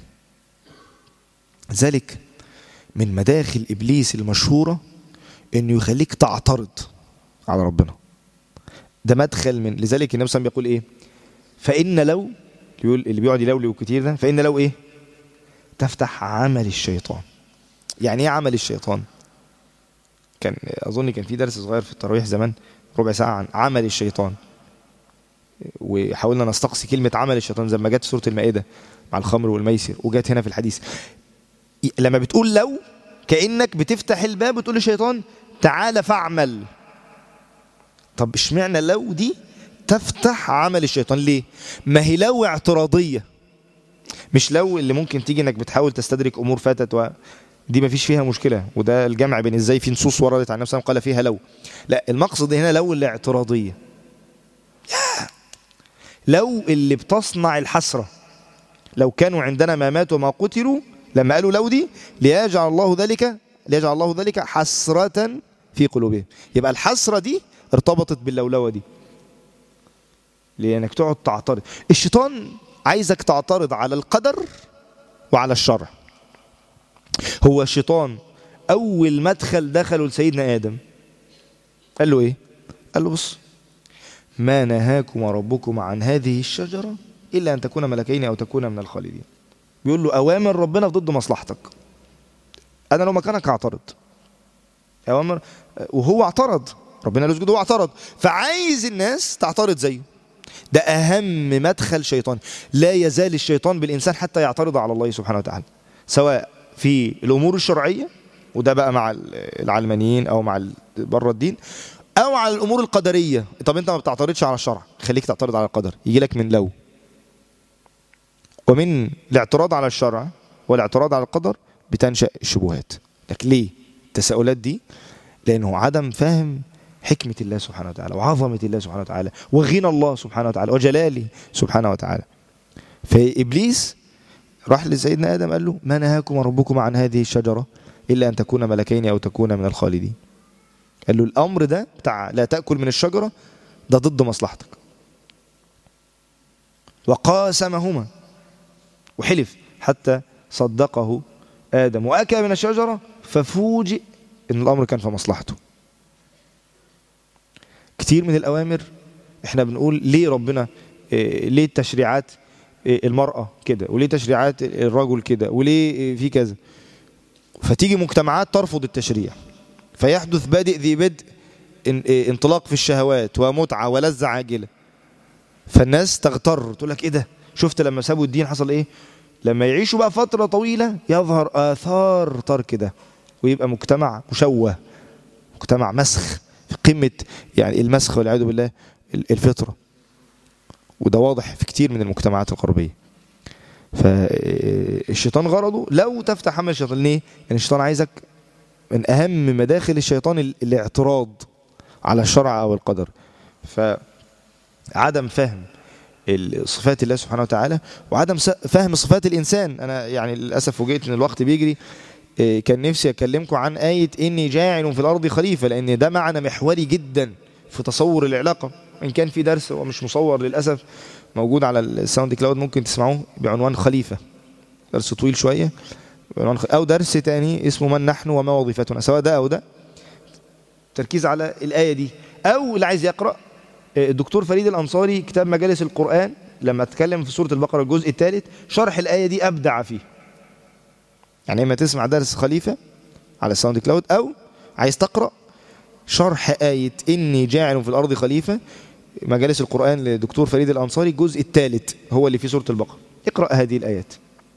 ذلك من مداخل ابليس المشهوره انه يخليك تعترض على ربنا ده مدخل من لذلك النبي صلى الله عليه وسلم بيقول ايه فان لو يقول اللي بيقعد يلولو كتير ده فان لو ايه تفتح عمل الشيطان يعني ايه عمل الشيطان كان اظن كان في درس صغير في التراويح زمان ربع ساعه عن عمل الشيطان وحاولنا نستقصي كلمه عمل الشيطان زي ما جت في سوره المائده مع الخمر والميسر وجت هنا في الحديث لما بتقول لو كانك بتفتح الباب وتقول للشيطان تعالى فاعمل طب اشمعنى لو دي تفتح عمل الشيطان ليه ما هي لو اعتراضيه مش لو اللي ممكن تيجي انك بتحاول تستدرك امور فاتت و... دي ما فيش فيها مشكله وده الجمع بين ازاي في نصوص وردت عن نفسها قال فيها لو لا المقصد هنا لو الاعتراضيه يا لو اللي بتصنع الحسره لو كانوا عندنا ما ماتوا وما قتلوا لما قالوا لو دي ليجعل الله ذلك ليجعل الله ذلك حسرة في قلوبهم يبقى الحسرة دي ارتبطت باللولوة دي لأنك تقعد تعترض الشيطان عايزك تعترض على القدر وعلى الشرع هو الشيطان أول مدخل دخله لسيدنا آدم قال له إيه قال له بص ما نهاكم ربكم عن هذه الشجرة إلا أن تكون ملكين أو تكون من الخالدين بيقول له أوامر ربنا ضد مصلحتك أنا لو مكانك هعترض أوامر وهو اعترض ربنا له اسجد وهو اعترض فعايز الناس تعترض زيه ده أهم مدخل شيطان لا يزال الشيطان بالإنسان حتى يعترض على الله سبحانه وتعالى سواء في الأمور الشرعية وده بقى مع العلمانيين أو مع بره الدين أو على الأمور القدرية طب أنت ما بتعترضش على الشرع خليك تعترض على القدر يجي لك من لو ومن الاعتراض على الشرع والاعتراض على القدر بتنشأ الشبهات لكن ليه التساؤلات دي لأنه عدم فهم حكمة الله سبحانه وتعالى وعظمة الله سبحانه وتعالى وغنى الله سبحانه وتعالى وجلاله سبحانه وتعالى فإبليس راح لسيدنا آدم قال له ما نهاكم ربكم عن هذه الشجرة إلا أن تكون ملكين أو تكون من الخالدين قال له الأمر ده بتاع لا تأكل من الشجرة ده ضد مصلحتك وقاسمهما وحلف حتى صدقه آدم وأكل من الشجرة ففوجئ إن الأمر كان في مصلحته كتير من الأوامر احنا بنقول ليه ربنا إيه ليه التشريعات إيه المرأة كده وليه تشريعات الرجل كده وليه إيه في كذا فتيجي مجتمعات ترفض التشريع فيحدث بادئ ذي بدء انطلاق في الشهوات ومتعة ولذة عاجلة فالناس تغتر تقول لك ايه ده شفت لما سابوا الدين حصل ايه لما يعيشوا بقى فترة طويلة يظهر آثار ترك ده ويبقى مجتمع مشوه مجتمع مسخ في قمة يعني المسخ والعياذ بالله الفطرة وده واضح في كتير من المجتمعات الغربية فالشيطان غرضه لو تفتح عمل الشيطان ليه؟ يعني الشيطان عايزك من أهم مداخل الشيطان الاعتراض على الشرع أو القدر فعدم فهم صفات الله سبحانه وتعالى وعدم فهم صفات الإنسان أنا يعني للأسف فوجئت إن الوقت بيجري كان نفسي أكلمكم عن آية إني جاعل في الأرض خليفة لأن ده معنى محوري جدا في تصور العلاقة إن كان في درس هو مش مصور للأسف موجود على الساوند كلاود ممكن تسمعوه بعنوان خليفة درس طويل شوية بعنوان خ... أو درس تاني اسمه من نحن وما وظيفتنا سواء ده أو ده تركيز على الآية دي أو اللي عايز يقرأ الدكتور فريد الأنصاري كتاب مجالس القرآن لما اتكلم في سورة البقرة الجزء الثالث شرح الآية دي أبدع فيه يعني إما تسمع درس خليفة على الساوند كلاود أو عايز تقرأ شرح آية إني جاعل في الأرض خليفة مجالس القرآن لدكتور فريد الأنصاري الجزء الثالث هو اللي في سورة البقرة اقرأ هذه الآيات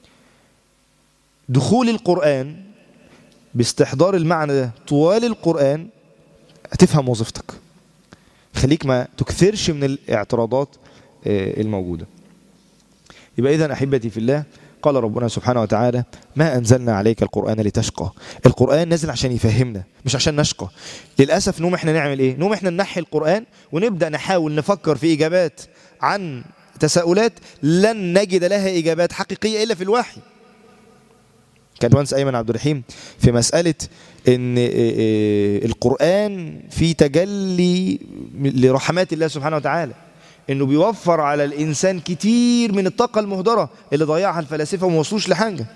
دخول القرآن باستحضار المعنى ده طوال القرآن هتفهم وظيفتك يخليك ما تكثرش من الاعتراضات الموجودة يبقى إذن أحبتي في الله قال ربنا سبحانه وتعالى ما أنزلنا عليك القرآن لتشقى القرآن نزل عشان يفهمنا مش عشان نشقى للأسف نوم احنا نعمل ايه نوم احنا ننحي القرآن ونبدأ نحاول نفكر في إجابات عن تساؤلات لن نجد لها إجابات حقيقية إلا في الوحي كان وانس أيمن عبد الرحيم في مسألة ان القرآن في تجلي لرحمات الله سبحانه وتعالى انه بيوفر على الانسان كتير من الطاقه المهدره اللي ضيعها الفلاسفه وما وصلوش لحاجه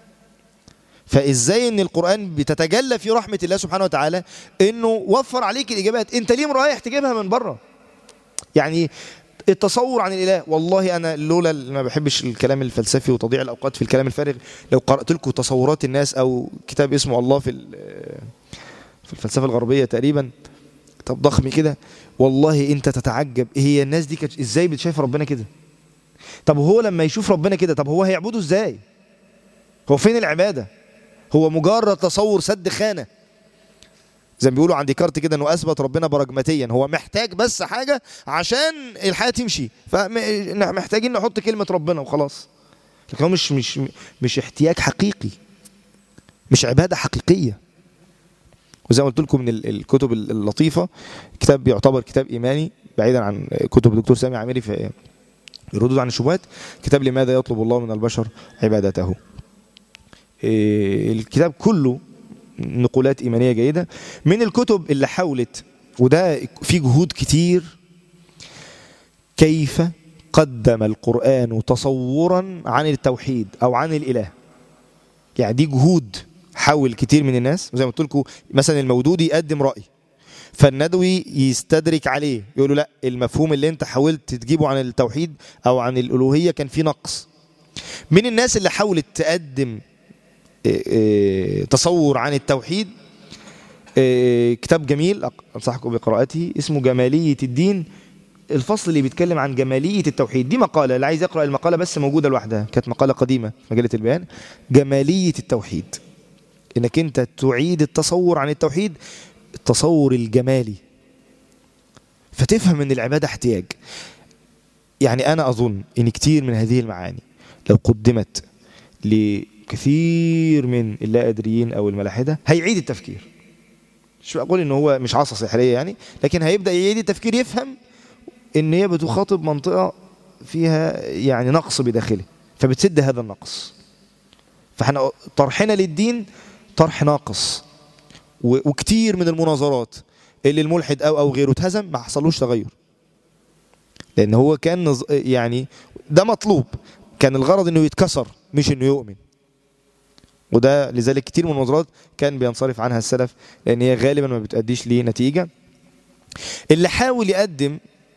فازاي ان القران بتتجلى في رحمه الله سبحانه وتعالى انه وفر عليك الاجابات انت ليه رايح تجيبها من بره يعني التصور عن الاله والله انا لولا ما بحبش الكلام الفلسفي وتضييع الاوقات في الكلام الفارغ لو قرات لكم تصورات الناس او كتاب اسمه الله في في الفلسفه الغربيه تقريبا كتاب ضخم كده والله انت تتعجب هي الناس دي كانت ازاي بتشايف ربنا كده طب هو لما يشوف ربنا كده طب هو هيعبده ازاي هو فين العباده هو مجرد تصور سد خانه زي ما بيقولوا عند ديكارت كده انه اثبت ربنا براجماتيا هو محتاج بس حاجه عشان الحياه تمشي فمحتاجين نحط كلمه ربنا وخلاص لكن هو مش مش مش احتياج حقيقي مش عباده حقيقيه وزي ما قلت لكم من الكتب اللطيفة كتاب يعتبر كتاب إيماني بعيدا عن كتب الدكتور سامي عامري في الردود عن الشبهات كتاب لماذا يطلب الله من البشر عبادته الكتاب كله نقولات إيمانية جيدة من الكتب اللي حاولت وده في جهود كتير كيف قدم القرآن تصورا عن التوحيد أو عن الإله يعني دي جهود حاول كتير من الناس زي ما قلت لكم مثلا المودودي يقدم رأي فالندوي يستدرك عليه يقول له لا المفهوم اللي انت حاولت تجيبه عن التوحيد او عن الالوهيه كان فيه نقص من الناس اللي حاولت تقدم تصور عن التوحيد كتاب جميل انصحكم بقراءته اسمه جماليه الدين الفصل اللي بيتكلم عن جماليه التوحيد دي مقاله اللي عايز يقرا المقاله بس موجوده لوحدها كانت مقاله قديمه مجله البيان جماليه التوحيد انك انت تعيد التصور عن التوحيد التصور الجمالي فتفهم ان العباده احتياج يعني انا اظن ان كتير من هذه المعاني لو قدمت لكثير من اللا ادريين او الملاحده هيعيد التفكير مش بقول ان هو مش عصا سحريه يعني لكن هيبدا يعيد التفكير يفهم ان هي بتخاطب منطقه فيها يعني نقص بداخله فبتسد هذا النقص فاحنا طرحنا للدين طرح ناقص وكتير من المناظرات اللي الملحد او او غيره اتهزم ما حصلوش تغير لان هو كان يعني ده مطلوب كان الغرض انه يتكسر مش انه يؤمن وده لذلك كتير من المناظرات كان بينصرف عنها السلف لان هي غالبا ما بتأديش ليه نتيجة اللي حاول يقدم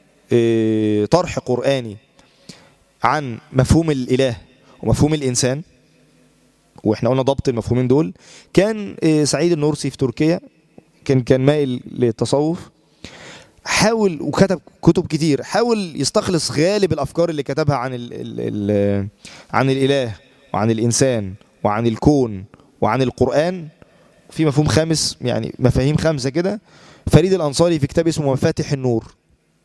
طرح قرآني عن مفهوم الإله ومفهوم الإنسان واحنا قلنا ضبط المفهومين دول كان سعيد النورسي في تركيا كان كان مائل للتصوف حاول وكتب كتب كتير حاول يستخلص غالب الافكار اللي كتبها عن ال ال ال عن الاله وعن الانسان وعن الكون وعن القران في مفهوم خامس يعني مفاهيم خمسه كده فريد الانصاري في كتاب اسمه مفاتح النور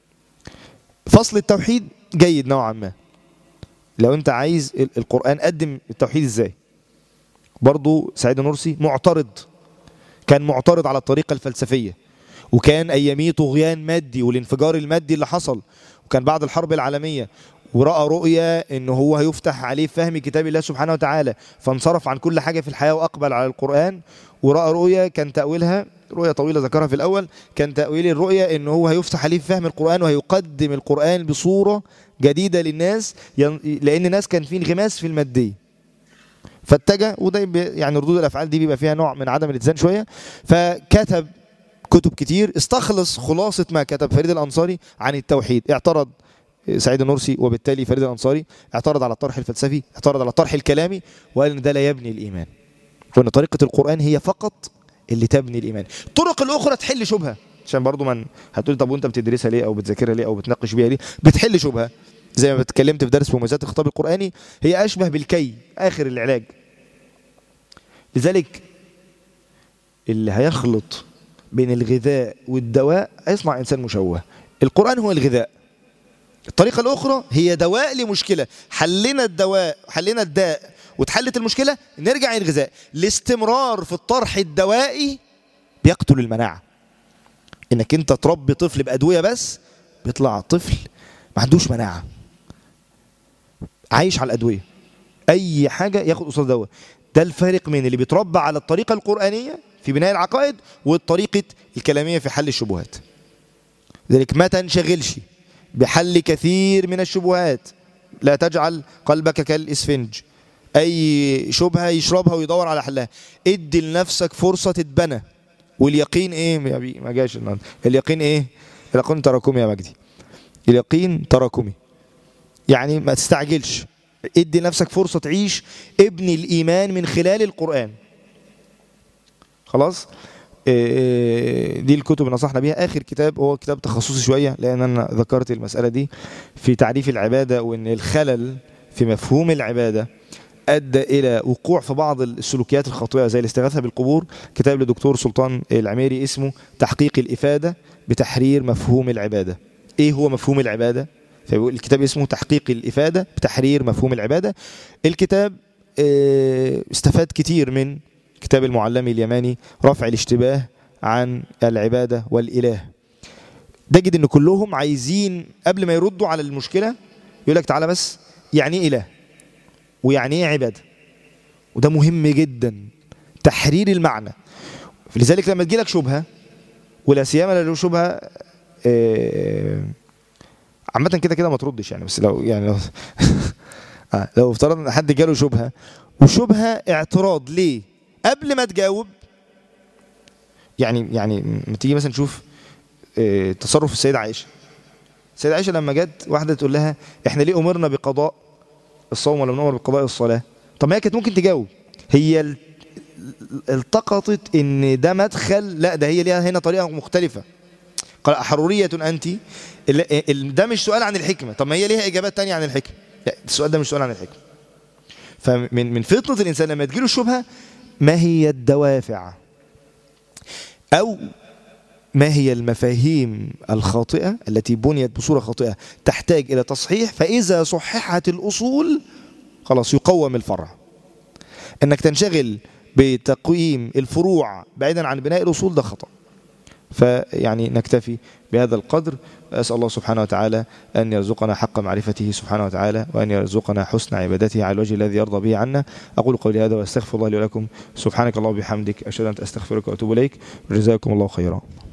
فصل التوحيد جيد نوعا ما لو انت عايز القران قدم التوحيد ازاي برضو سعيد النورسي معترض كان معترض على الطريقة الفلسفية وكان أياميه طغيان مادي والانفجار المادي اللي حصل وكان بعد الحرب العالمية ورأى رؤية ان هو هيفتح عليه فهم كتاب الله سبحانه وتعالى فانصرف عن كل حاجة في الحياة وأقبل على القرآن ورأى رؤية كان تأويلها رؤية طويلة ذكرها في الأول كان تأويل الرؤية ان هو هيفتح عليه فهم القرآن وهيقدم القرآن بصورة جديدة للناس لأن الناس كان في انغماس في المادية فاتجه وده يعني ردود الافعال دي بيبقى فيها نوع من عدم الاتزان شويه فكتب كتب كتير استخلص خلاصه ما كتب فريد الانصاري عن التوحيد اعترض سعيد النورسي وبالتالي فريد الانصاري اعترض على الطرح الفلسفي اعترض على الطرح الكلامي وقال ان ده لا يبني الايمان وان طريقه القران هي فقط اللي تبني الايمان الطرق الاخرى تحل شبهه عشان برضو من هتقول طب وانت بتدرسها ليه او بتذاكرها ليه او بتناقش بيها ليه بتحل شبهه زي ما اتكلمت في درس مميزات الخطاب القرآني هي أشبه بالكي آخر العلاج لذلك اللي هيخلط بين الغذاء والدواء هيصنع إنسان مشوه القرآن هو الغذاء الطريقة الأخرى هي دواء لمشكلة حلنا الدواء حلنا الداء وتحلت المشكلة نرجع للغذاء الاستمرار في الطرح الدوائي بيقتل المناعة انك انت تربي طفل بأدوية بس بيطلع طفل ما عندوش مناعة عايش على الأدوية أي حاجة ياخد قصاد دواء ده الفارق من اللي بيتربى على الطريقة القرآنية في بناء العقائد والطريقة الكلامية في حل الشبهات ذلك ما تنشغلش بحل كثير من الشبهات لا تجعل قلبك كالإسفنج أي شبهة يشربها ويدور على حلها ادي لنفسك فرصة تتبنى واليقين ايه يا بي ما جاش النهارده اليقين ايه اليقين تراكمي يا مجدي اليقين تراكمي يعني ما تستعجلش ادي نفسك فرصة تعيش ابني الإيمان من خلال القرآن خلاص دي الكتب اللي نصحنا بيها آخر كتاب هو كتاب تخصصي شوية لأن أنا ذكرت المسألة دي في تعريف العبادة وأن الخلل في مفهوم العبادة أدى إلى وقوع في بعض السلوكيات الخاطئة زي الاستغاثة بالقبور كتاب لدكتور سلطان العميري اسمه تحقيق الإفادة بتحرير مفهوم العبادة إيه هو مفهوم العبادة؟ فبيقول الكتاب اسمه تحقيق الإفادة بتحرير مفهوم العبادة الكتاب استفاد كتير من كتاب المعلمي اليماني رفع الاشتباه عن العبادة والإله تجد ان كلهم عايزين قبل ما يردوا على المشكلة يقول لك تعالى بس يعني ايه إله ويعني ايه عبادة وده مهم جدا تحرير المعنى لذلك لما تجي لك شبهة ولا سيما لو شبهة عامة كده كده ما تردش يعني بس لو يعني لو لو افترضنا ان حد جاله شبهة وشبهة اعتراض ليه قبل ما تجاوب يعني يعني ما تيجي مثلا نشوف اه تصرف السيدة عائشة السيدة عائشة لما جت واحدة تقول لها احنا ليه امرنا بقضاء الصوم ولا بنؤمر بقضاء الصلاة طب ما هي كانت ممكن تجاوب هي التقطت ان ده مدخل لا ده هي ليها هنا طريقة مختلفة قال أحرورية أنت ده مش سؤال عن الحكمة طب ما هي ليها إجابات تانية عن الحكمة لا السؤال ده مش سؤال عن الحكمة فمن من فطنة الإنسان لما تجيله الشبهة ما هي الدوافع أو ما هي المفاهيم الخاطئة التي بنيت بصورة خاطئة تحتاج إلى تصحيح فإذا صححت الأصول خلاص يقوم الفرع أنك تنشغل بتقويم الفروع بعيدا عن بناء الأصول ده خطأ فيعني نكتفي بهذا القدر أسأل الله سبحانه وتعالى أن يرزقنا حق معرفته سبحانه وتعالى وأن يرزقنا حسن عبادته على الوجه الذي يرضى به عنا أقول قولي هذا وأستغفر الله لي ولكم سبحانك الله وبحمدك أشهد أن أستغفرك وأتوب إليك جزاكم الله خيرا